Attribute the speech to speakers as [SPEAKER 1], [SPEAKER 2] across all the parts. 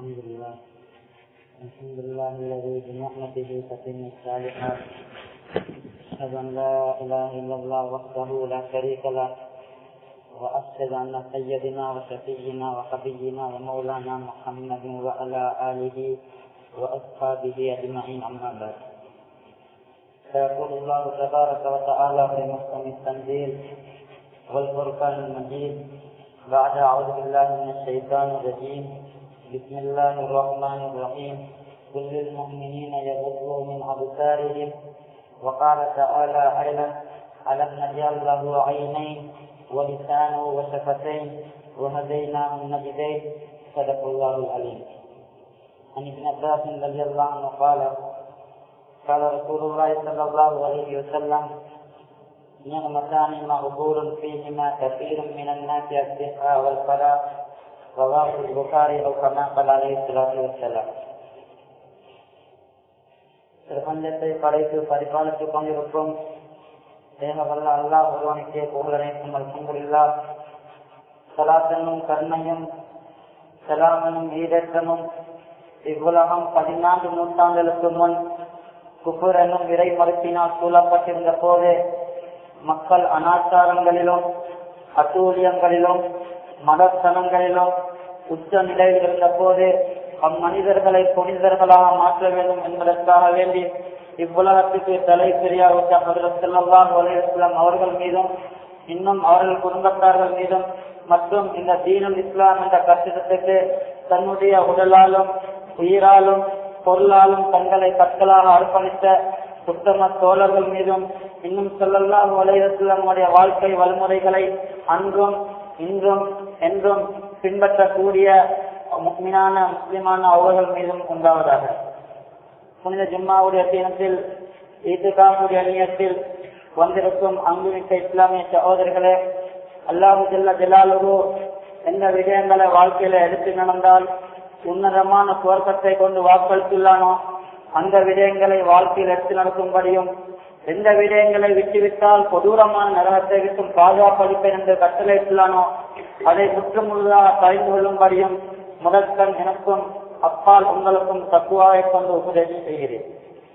[SPEAKER 1] الحمد لله الحمد لله الذي بنعمته تتم الصالحات أشهد أن لا إله إلا الله وحده لا شريك له وأشهد أن سيدنا وشفينا وحبيبنا ومولانا محمد وعلى آله وأصحابه أجمعين أما بعد فيقول الله تبارك وتعالى في محكم التنزيل والفرقان المجيد بعد أعوذ بالله من الشيطان الرجيم بسم الله الرحمن الرحيم قل للمؤمنين يغضوا من أبصارهم وقال تعالى أيضا ألم نجعل له عينين ولسانا وشفتين وهديناه النجدين صدق الله العليم عن ابن عباس رضي الله عنه قال قال رسول الله صلى الله عليه وسلم نعمتان مغبور فيهما كثير من الناس الصحة والفلاح رواه البخاري او كما قال عليه الصلاه والسلام பிரபஞ்சத்தை படைத்து பரிபாலித்துக் கொண்டிருக்கும் தேவவல்ல அல்லா ஒருவனுக்கே புகழனைக்கும் அல்ஹம்துலில்லா சலாத்தனும் கருணையும் சலாமனும் ஈடற்றமும் இவ்வுலகம் பதினான்கு நூற்றாண்டுகளுக்கு முன் குபுர் என்னும் விரை மறுப்பினால் சூழப்பட்டிருந்த போது மக்கள் அனாச்சாரங்களிலும் அட்டூழியங்களிலும் மதத்தனங்களிலும் உச்ச நிலையில் இருந்த போது அம்மனிதர்களை புனிதர்களாக மாற்ற வேண்டும் என்பதற்காக வேண்டி இவ்வுலகத்துக்கு தலை பெரியார் அவர்கள் மீதும் இன்னும் அவர்கள் குடும்பத்தார்கள் மீதும் மற்றும் இந்த தீனுல் இஸ்லாம் என்ற கட்டிடத்துக்கு தன்னுடைய உடலாலும் உயிராலும் பொருளாலும் தங்களை கற்களாக அர்ப்பணித்த உத்தம தோழர்கள் மீதும் இன்னும் சொல்லலாம் வலையத்தினுடைய வாழ்க்கை வழிமுறைகளை அன்றும் இன்றும் என்றும் பின்பற்றக்கூடிய முக்மினான முஸ்லிமான அவர்கள் மீதும் உண்டாவதாக புனித ஜும்மாவுடைய தினத்தில் ஈத்துகாவுடைய நியத்தில் வந்திருக்கும் அங்குமிக்க இஸ்லாமிய சகோதரர்களே அல்லாஹு ஜல்ல ஜலாலுரு எந்த விடயங்களை வாழ்க்கையில எடுத்து நடந்தால் உன்னதமான சுவர்க்கத்தை கொண்டு வாக்களித்துள்ளானோ அந்த விடயங்களை வாழ்க்கையில் எடுத்து நடக்கும்படியும் எந்த விடயங்களை விட்டுவிட்டால் கொடூரமான நரகத்தை விட்டும் பாதுகாப்பளிப்பேன் என்று கட்டளையிட்டுள்ளானோ அதை முற்றுமுழுதாக கலைந்து கொள்ளும்படியும் முதற்கண் எனக்கும் அப்பால் உங்களுக்கும் தக்குவாவை கொண்டு உபதேசம் செய்கிறேன்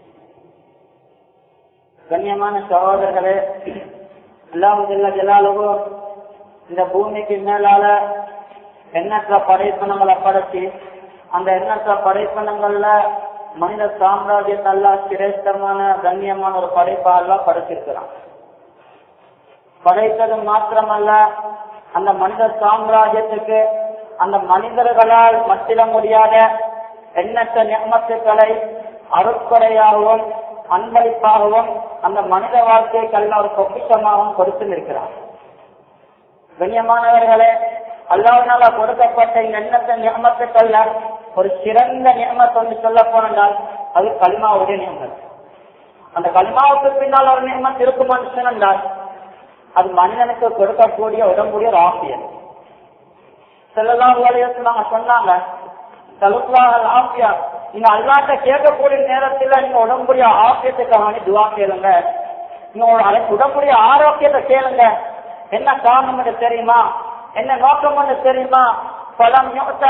[SPEAKER 1] கண்ணியமான சகோதரர்களே அல்லாஹுல்ல ஜலாலுவோ இந்த பூமிக்கு மேலால எண்ணற்ற படைப்பணங்களை படைச்சி அந்த எண்ணற்ற படைப்பணங்கள்ல மனித சாம்ராஜ்யத்தல்லா சிரேஷ்டமான கண்ணியமான ஒரு படைப்பா எல்லாம் படைச்சிருக்கிறான் படைத்தது மாத்திரமல்ல அந்த மனித சாம்ராஜ்யத்துக்கு அந்த மனிதர்களால் மத்திட முடியாத எண்ணற்ற நியமத்துக்களை அருட்கொடையாகவும் அன்பளிப்பாகவும் அந்த மனித வாழ்க்கைக்கல்ல ஒரு பொக்கிஷமாகவும் கொடுத்து இருக்கிறார் கண்ணியமானவர்களே அல்லாவினால கொடுக்கப்பட்ட இந்த எண்ணற்ற நியமத்துக்கள்ல ஒரு சிறந்த நியமத்தை ஒன்று சொல்ல போனால் அது களிமாவுடைய நியமம் அந்த களிமாவுக்கு பின்னால் ஒரு நியமம் இருக்குமான்னு சொன்னால் அது மனிதனுக்கு கொடுக்கக்கூடிய உடம்புடைய ஒரு ஆசியர் செல்லலாம் நாங்க சொன்னாங்க செலுத்துவாங்க ஆசியா நீங்க அல்லாட்ட கேட்கக்கூடிய நேரத்துல நீங்க உடம்புடைய ஆசியத்துக்காக துவா கேளுங்க நீங்க உடம்புடைய ஆரோக்கியத்தை கேளுங்க என்ன காரணம் என்று தெரியுமா என்ன நோக்கம் என்று தெரியுமா பலம்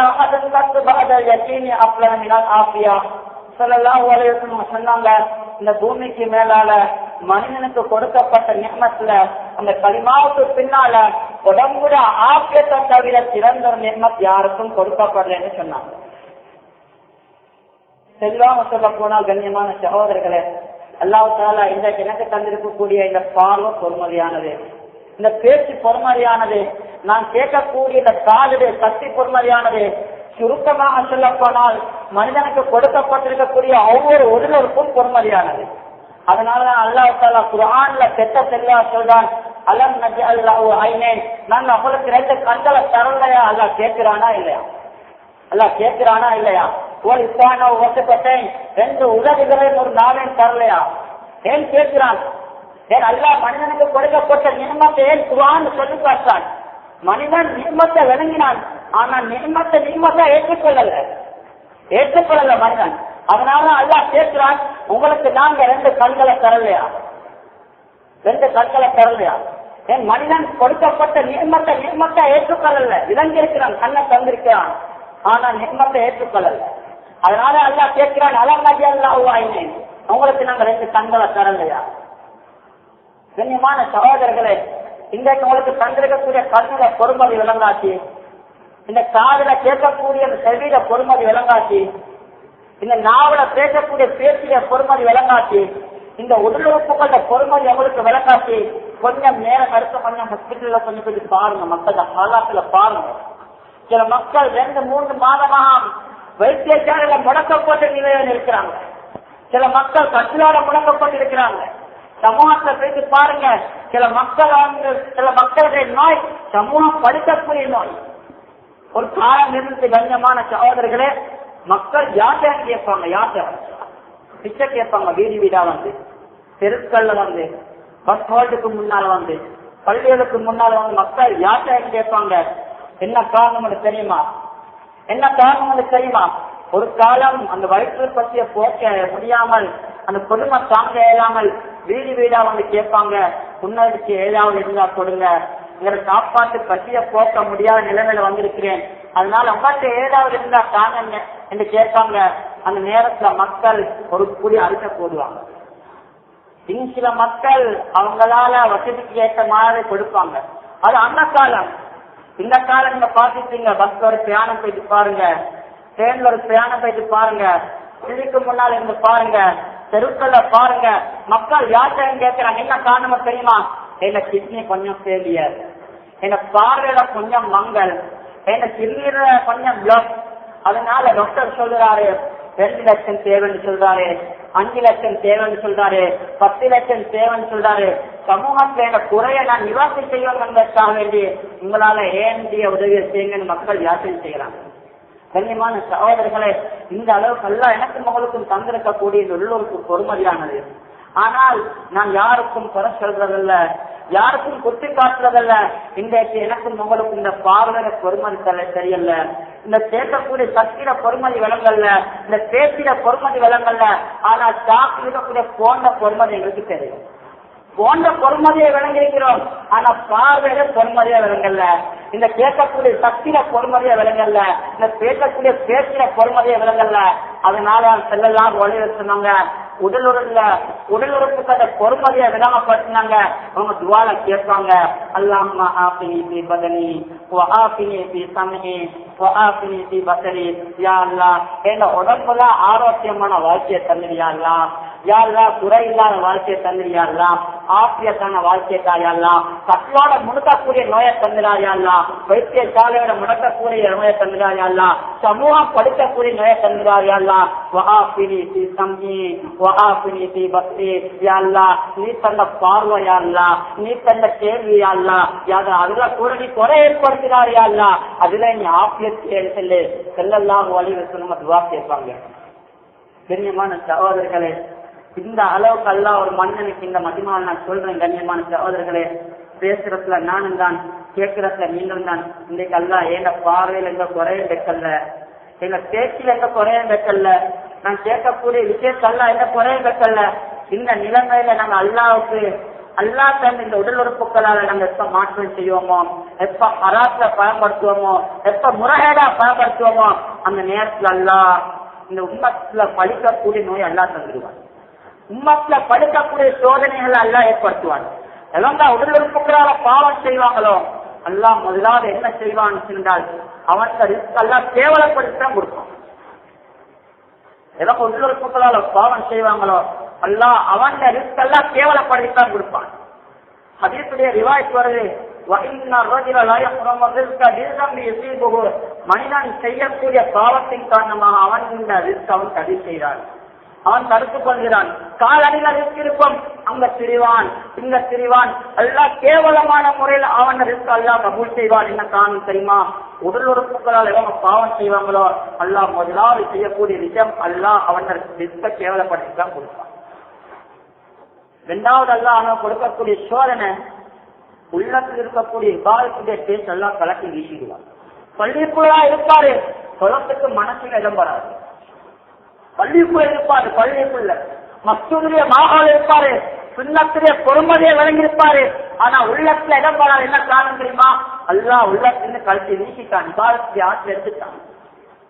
[SPEAKER 1] ஆசியா சொல்லலாம் சொன்னாங்க இந்த பூமிக்கு மேலால மனிதனுக்கு கொடுக்கப்பட்ட நியமத்துல அந்த களிமாவுக்கு பின்னால உடம்புட ஆக்கியத்தை தவிர சிறந்த ஒரு நியமத் யாருக்கும் கொடுக்கப்படலன்னு சொன்னாங்க செல்வாம சொல்ல போனால் கண்ணியமான சகோதரர்களே அல்லாவுத்தால இந்த எனக்கு தந்திருக்கக்கூடிய இந்த பார்வை பொறுமதியானது இந்த பேச்சு பொறுமதியானது நான் கேட்கக்கூடிய இந்த காலுடைய சக்தி பொறுமதியானது சுருக்கமாக சொல்ல போனால் மனிதனுக்கு கொடுக்கப்பட்டிருக்கக்கூடிய ஒவ்வொரு ஒருவருக்கும் பொறுமதியானது அதனால அல்லாஹால குரான்ல கெட்ட தெளிவா சொல்றான் அலம் நஜி அல்லாஹ் ஐநேன் நான் அவளுக்கு ரெண்டு கண்களை தரலையா அல்லா கேட்கிறானா இல்லையா அல்லா கேட்கிறானா இல்லையா ஒரு இஸ்லான வசப்பட்டேன் ரெண்டு உதவிகளை ஒரு நாளையும் தரலையா ஏன் கேட்கிறான் ஏன் அல்லா மனிதனுக்கு கொடுக்கப்பட்ட நியமத்தை ஏன் குரான் சொல்லி பார்த்தான் மனிதன் நியமத்தை விளங்கினான் ஆனா நியமத்தை நியமத்தை ஏற்றுக்கொள்ளல ஏற்றுக்கொள்ளல மனிதன் அதனால அல்லா கேட்கிறான் உங்களுக்கு நாங்க ரெண்டு கண்களை தரலையா ரெண்டு கண்களை தரலையா என் மனிதன் கொடுக்கப்பட்ட நியமத்தை நியமத்தை ஏற்றுக்கொள்ளல விளங்கி இருக்கிறான் கண்ணை தந்திருக்கிறான் ஆனா நிம்மத்தை ஏற்றுக்கொள்ளல அதனால அல்லா கேட்கிறான் அலங்கி அல்லாஹ் உங்களுக்கு நாங்க ரெண்டு கண்களை தரலையா கண்ணியமான சகோதரர்களே இன்றைக்கு உங்களுக்கு தந்திருக்கக்கூடிய கண்ணுல பொறுமதி விளங்காச்சு இந்த காதுல கேட்கக்கூடிய இந்த செவியில பொறுமதி விளங்காச்சு இந்த நாவல பேசக்கூடிய பேச்சில பொறுமதி விளங்காச்சு இந்த உடலுறுப்புகள பொறுமதி உங்களுக்கு விளங்காச்சு கொஞ்சம் நேரம் அடுத்த கொஞ்சம் ஹாஸ்பிட்டல்ல கொஞ்சம் போய் பாருங்க மக்கள் காலாத்துல பாருங்க சில மக்கள் ரெண்டு மூன்று மாதமாக வைத்தியசாலையில முடக்கப்பட்ட நிலையில் இருக்கிறாங்க சில மக்கள் கட்டிலால முடக்கப்பட்டு இருக்கிறாங்க சமூகத்தை போயிட்டு பாருங்க சில மக்கள் வந்து சில மக்களுடைய நோய் சமூகம் படுத்தக்கூடிய நோய் ஒரு காலம் இருந்து கண்ணியமான சகோதரர்களே மக்கள் யார்கிட்ட கேட்பாங்க யார்கிட்ட பிச்சை கேட்பாங்க வீதி வீடா வந்து தெருக்கள்ல வந்து பஸ் ஹோல்டுக்கு முன்னால வந்து பள்ளிகளுக்கு முன்னால வந்து மக்கள் யார்கிட்ட கேட்பாங்க என்ன காரணம் தெரியுமா என்ன காரணம் தெரியுமா ஒரு காலம் அந்த வயிற்று பற்றிய போக்க முடியாமல் அந்த பொதுமை தாங்க இயலாமல் வீடு வீடா வந்து கேட்பாங்க முன்னெடுத்து ஏதாவது இருந்தா கொடுங்க எங்களை சாப்பாட்டு பசிய போக்க முடியாத நிலைமையில வந்திருக்கிறேன் அதனால உங்கள்கிட்ட ஏதாவது இருந்தா தாங்க என்று கேட்பாங்க அந்த நேரத்துல மக்கள் ஒரு கூடி அறுக்க போடுவாங்க இன்னும் சில மக்கள் அவங்களால வசதிக்கு ஏற்ற மாதிரி கொடுப்பாங்க அது அந்த காலம் இந்த காலம் நீங்க பாத்துட்டீங்க பஸ்ல ஒரு பிரயாணம் போயிட்டு பாருங்க ட்ரெயின்ல ஒரு பிரயாணம் போயிட்டு பாருங்க பள்ளிக்கு முன்னால இருந்து பாருங்க தெருக்கள்ல பாருங்க மக்கள் யார்கிட்ட கேட்கிறாங்க என்ன காரணம் தெரியுமா என்ன கிட்னி கொஞ்சம் ஃபெயிலியர் என்ன பார்வையில கொஞ்சம் மங்கள் என்ன சிறுநீர கொஞ்சம் பிளட் அதனால டாக்டர் சொல்றாரு ரெண்டு லட்சம் தேவைன்னு சொல்றாரு அஞ்சு லட்சம் தேவைன்னு சொல்றாரு பத்து லட்சம் தேவைன்னு சொல்றாரு சமூகத்துல என்ன குறைய நான் நிவாசி செய்யணும் என்பதற்காக வேண்டி உங்களால ஏந்திய உதவியை செய்யுங்கன்னு மக்கள் யாத்திரை செய்யறாங்க கண்ணியமான சகோதரர்களே இந்த அளவுக்கு எல்லாம் எனக்கு மகளுக்கும் தந்திருக்கக்கூடிய இந்த உள்ளூருக்கு பொறுமதியானது ஆனால் நான் யாருக்கும் குறை சொல்றதில்ல யாருக்கும் குத்தி காட்டுறதல்ல இன்றைக்கு எனக்கும் உங்களுக்கும் இந்த பார்வையில பொறுமதி தர தெரியல இந்த கேட்கக்கூடிய சக்தியில பொறுமதி விளங்கல்ல இந்த பேச்சில பொறுமதி விளங்கல்ல ஆனா சாக்கு இருக்கக்கூடிய போன்ற பொறுமதி எங்களுக்கு தெரியும் போன்ற பொறுமதியை விளங்கியிருக்கிறோம் ஆனா பார்வையில பொறுமதியா விளங்கல்ல இந்த கேட்கக்கூடிய சக்தியில பொறுமதியா விளங்கல்ல இந்த பேசக்கூடிய பேச்சில பொறுமதியா விளங்கல்ல அதனால செல்லலாம் ஒளி சொன்னாங்க உடல் உறுப்புல உடல் உறுப்புக்கான பொறுமதியை விடாமப்படுத்தினாங்க அவங்க துவால கேட்பாங்க அல்லாம ஆபினி பி பதனி ஆபினி பி சமனி ஆபினி பி பசரி யா அல்லா எங்க உடம்புல ஆரோக்கியமான வாழ்க்கையை தந்துடியாலாம் யாருலா குறை இல்லாத வாழ்க்கையை தந்துடியாலாம் ஆப்பியத்தான வாழ்க்கையை தாயாலாம் கட்டோட முடுக்கக்கூடிய நோயை தந்துடாயாலாம் வைத்திய சாலையோட முடக்கக்கூடிய நோயை தந்துடாயாலாம் சமூகம் படுத்தக்கூடிய நோயை தந்துடாயாலாம் வஹாபினி தி சம்ஹி வஹாபினி தி பக்தி யாழ்லா நீ தந்த பார்வை யாழ்லா நீ தந்த கேள்வி யாழ்லா யாத அதுல கூட நீ குறை ஏற்படுத்தினார் யாழ்லா அதுல நீ ஆப்பியத்தை சொல்லு செல்லல்லாம் வழி நம்ம துவா கேட்பாங்க கண்ணியமான சகோதரர்களே இந்த அளவுக்கு அல்ல ஒரு மன்னனுக்கு இந்த மதிமாவில் நான் சொல்றேன் கண்ணியமான சகோதரர்களே பேசுறதுல நானும் தான் கேட்கறதுல நீங்களும் தான் இன்றைக்கு அல்ல ஏண்ட பார்வையில் எங்க குறையும் வைக்கல எங்க பேச்சில் எங்க குறையும் வைக்கல நான் கேட்கக்கூடிய விஷயத்தல்ல எங்க குறையும் வைக்கல இந்த நிலைமையில நாங்க அல்லாவுக்கு அல்லா தந்த இந்த உடல் உறுப்புகளால நாங்க எப்ப மாற்றம் செய்வோமோ எப்ப ஹராத்துல பயன்படுத்துவோமோ எப்ப முறைகேடா பயன்படுத்துவோமோ அந்த நேரத்துல அல்லா இந்த உம்மத்துல பழிக்கக்கூடிய நோய் அல்லா தந்துடுவார் உம்மத்துல படுக்கக்கூடிய சோதனைகள் எல்லாம் ஏற்படுத்துவார் எல்லாம் உடல் உறுப்புகளால பாவம் செய்வாங்களோ எல்லாம் முதலாவது என்ன செய்வான்னு சொன்னால் அவன் ரிஸ்க் எல்லாம் கேவலப்படுத்தான் கொடுப்பான் எல்லாம் உடல் உறுப்புகளால பாவம் செய்வாங்களோ எல்லாம் அவன் ரிஸ்க் எல்லாம் கேவலப்படுத்தித்தான் கொடுப்பான் அதேத்துடைய ரிவாய்ஸ் வருது மனிதன் செய்யக்கூடிய பாவத்தின் காரணமாக அவன் இந்த ரிஸ்க் அவன் தடை செய்கிறான் அவன் தடுத்துக் கொள்கிறான் காலடியில இருக்கும் அங்க திரிவான் இங்க திரிவான் எல்லாம் கேவலமான முறையில் அவன் ரிஸ்க் அல்லா கபூல் செய்வான் என்ன காரணம் தெரியுமா உடல் உறுப்புகளால் எவங்க பாவம் செய்வாங்களோ அல்லா முதலாவது செய்யக்கூடிய விஷயம் அல்லா அவன் ரிஸ்க கேவலப்படுத்தி தான் கொடுப்பான் இரண்டாவது அல்லா அவன் கொடுக்கக்கூடிய சோதனை உள்ளத்தில் இருக்கக்கூடிய விவாதத்துடைய பேச்சு எல்லாம் கலக்கி வீசிடுவான் பள்ளிக்குள்ளா இருப்பாரு குளத்துக்கு மனசுல இடம் வராது பள்ளிக்குள்ள இருப்பாரு பள்ளிக்குள்ள மசூதிய மாகால் இருப்பாரு சுண்ணத்திலே பொறுமதியை விளங்கியிருப்பாரு ஆனா உள்ளத்துல இடம் வராது என்ன காரணம் தெரியுமா அல்லா உள்ளத்திலிருந்து கழுத்தை வீசிட்டான் விவாதத்தை ஆற்றில் எடுத்துட்டான்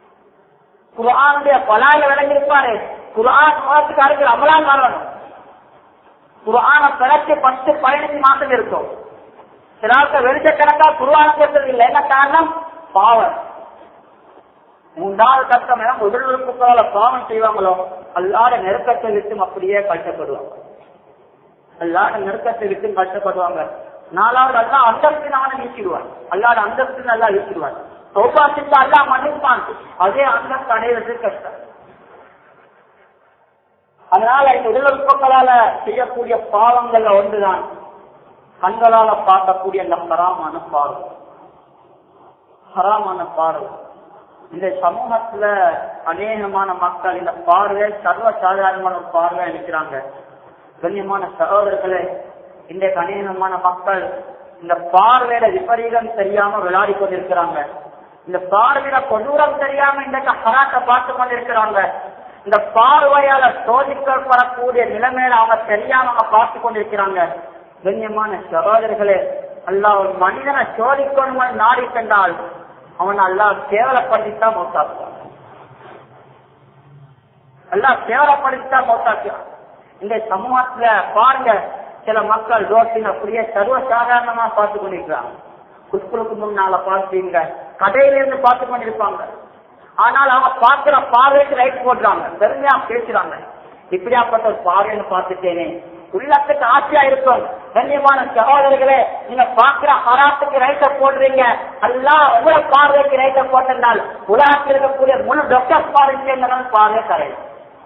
[SPEAKER 2] குரானுடைய பலால விளங்கியிருப்பாரு குரான் மாதத்துக்கு அருகில் அமலால் மாறணும் குரான பிறகு பத்து பதினஞ்சு மாசம் இருக்கும் சிலாக்க வெளிச்சக்கணக்கா குருவான பேசுறது இல்லை என்ன காரணம் பாவம் மூன்றாவது கஷ்டம் என முதல் உறுப்புகளால பாவம் செய்வாங்களோ அல்லாத நெருக்கத்தை விட்டு அப்படியே கஷ்டப்படுவாங்க அல்லாத நெருக்கத்தை விட்டு கஷ்டப்படுவாங்க நாலாவது அல்லா அந்தஸ்தினால நீக்கிடுவார் அல்லாத அந்தஸ்து நல்லா நீக்கிடுவார் சௌபாசித்து அல்லா மன்னிப்பான் அதே அந்தஸ்து அடைவது கஷ்டம் அதனால இந்த உடல் உறுப்புகளால செய்யக்கூடிய பாவங்கள்ல ஒன்றுதான் கண்களால பார்க்கக்கூடிய அந்த ஹராமான பார்வை ஹராமான பார்வை இந்த சமூகத்துல அநேகமான மக்கள் இந்த பார்வை சர்வ சாதாரணமான ஒரு பார்வை நினைக்கிறாங்க கண்ணியமான சகோதரர்களே இன்றைக்கு அநேகமான மக்கள் இந்த பார்வையில விபரீதம் தெரியாம விளையாடி கொண்டிருக்கிறாங்க இந்த பார்வையில கொடூரம் தெரியாம இன்றைக்கு ஹராத்தை பார்த்து கொண்டிருக்கிறாங்க இந்த பார்வையால சோதிக்கப்படக்கூடிய நிலைமையில அவங்க தெரியாம அவங்க பார்த்து கொண்டிருக்கிறாங்க கண்ணியமான சகோதரர்களே அல்லா ஒரு மனிதனை சோதிக்கணும் நாடி சென்றால் அவன் அல்லா கேவலப்படுத்தித்தான் மௌத்தாக்குவான் அல்லா கேவலப்படுத்தித்தான் மௌத்தாக்குவான் இந்த சமூகத்துல பாருங்க சில மக்கள் ரோட்டின் அப்படியே சர்வ சாதாரணமா பார்த்து கொண்டிருக்கிறாங்க ஸ்கூலுக்கு முன்னால பார்ப்பீங்க கடையில இருந்து பார்த்து கொண்டிருப்பாங்க ஆனால் அவங்க பார்க்கிற பார்வைக்கு ரைட் போடுறாங்க பெருமையா பேசுறாங்க இப்படியாப்பட்ட ஒரு பார்வைன்னு பார்த்துட்டேனே உள்ளத்துக்கு ஆசையா இருக்கும் கண்ணியமான சகோதரர்களே நீங்க பாக்குற ஹராத்துக்கு ரைட்ட போடுறீங்க அல்லா உங்களை பார்வைக்கு ரைட்ட போட்டிருந்தால் உலகத்தில் இருக்கக்கூடிய முழு டாக்டர்ஸ் பார்வை சேர்ந்தாலும் பார்வை கரையும்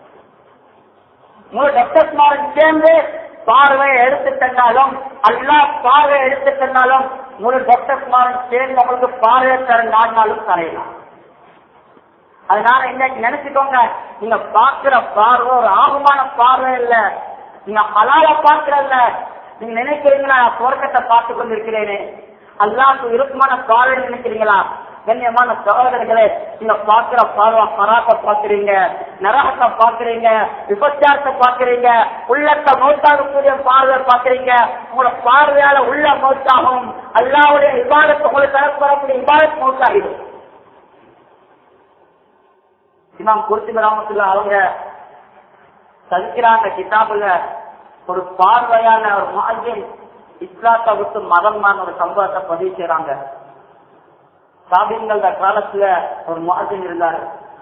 [SPEAKER 2] முழு டாக்டர்ஸ் மாரன் சேர்ந்து பார்வையை எடுத்து தந்தாலும் அல்லா பார்வையை எடுத்து தந்தாலும் முழு டாக்டர்ஸ் மாரன் சேர்ந்து உங்களுக்கு பார்வையை தர நாடினாலும் தரையலாம் அதனால இன்னைக்கு நினைச்சுக்கோங்க நீங்க பாக்குற பார்வை ஒரு ஆகுமான பார்வை இல்ல நீங்க ஹலால பாக்குறல்ல நீங்க நினைக்கிறீங்களா நான் சுவர்க்கத்தை பார்த்து கொண்டிருக்கிறேனே அல்லாக்கு இருக்குமான பார்வை நினைக்கிறீங்களா கண்ணியமான சகோதரர்களே நீங்க பாக்குற பார்வை பராக்க பாக்குறீங்க நரகத்தை பாக்குறீங்க விபச்சாரத்தை பாக்குறீங்க உள்ளத்தை மௌத்தாகக்கூடிய பார்வை பாக்குறீங்க உங்களோட பார்வையால உள்ள மௌத்தாகும் அல்லாவுடைய விவாதத்தை உங்களுக்கு தரப்படக்கூடிய விவாதத்து மௌத்தாகிடும் இமாம் குருத்தி கிராமத்துல அவங்க சதிக்கிறாங்க கிதாபுல ஒரு பார்வையான ஒரு மாஜின் இஸ்லாத்தை விட்டு மதம் மாறின ஒரு சம்பவத்தை பதிவு செய்யறாங்க சாபிங்கள் காலத்துல ஒரு மாஜின் இருந்தாரு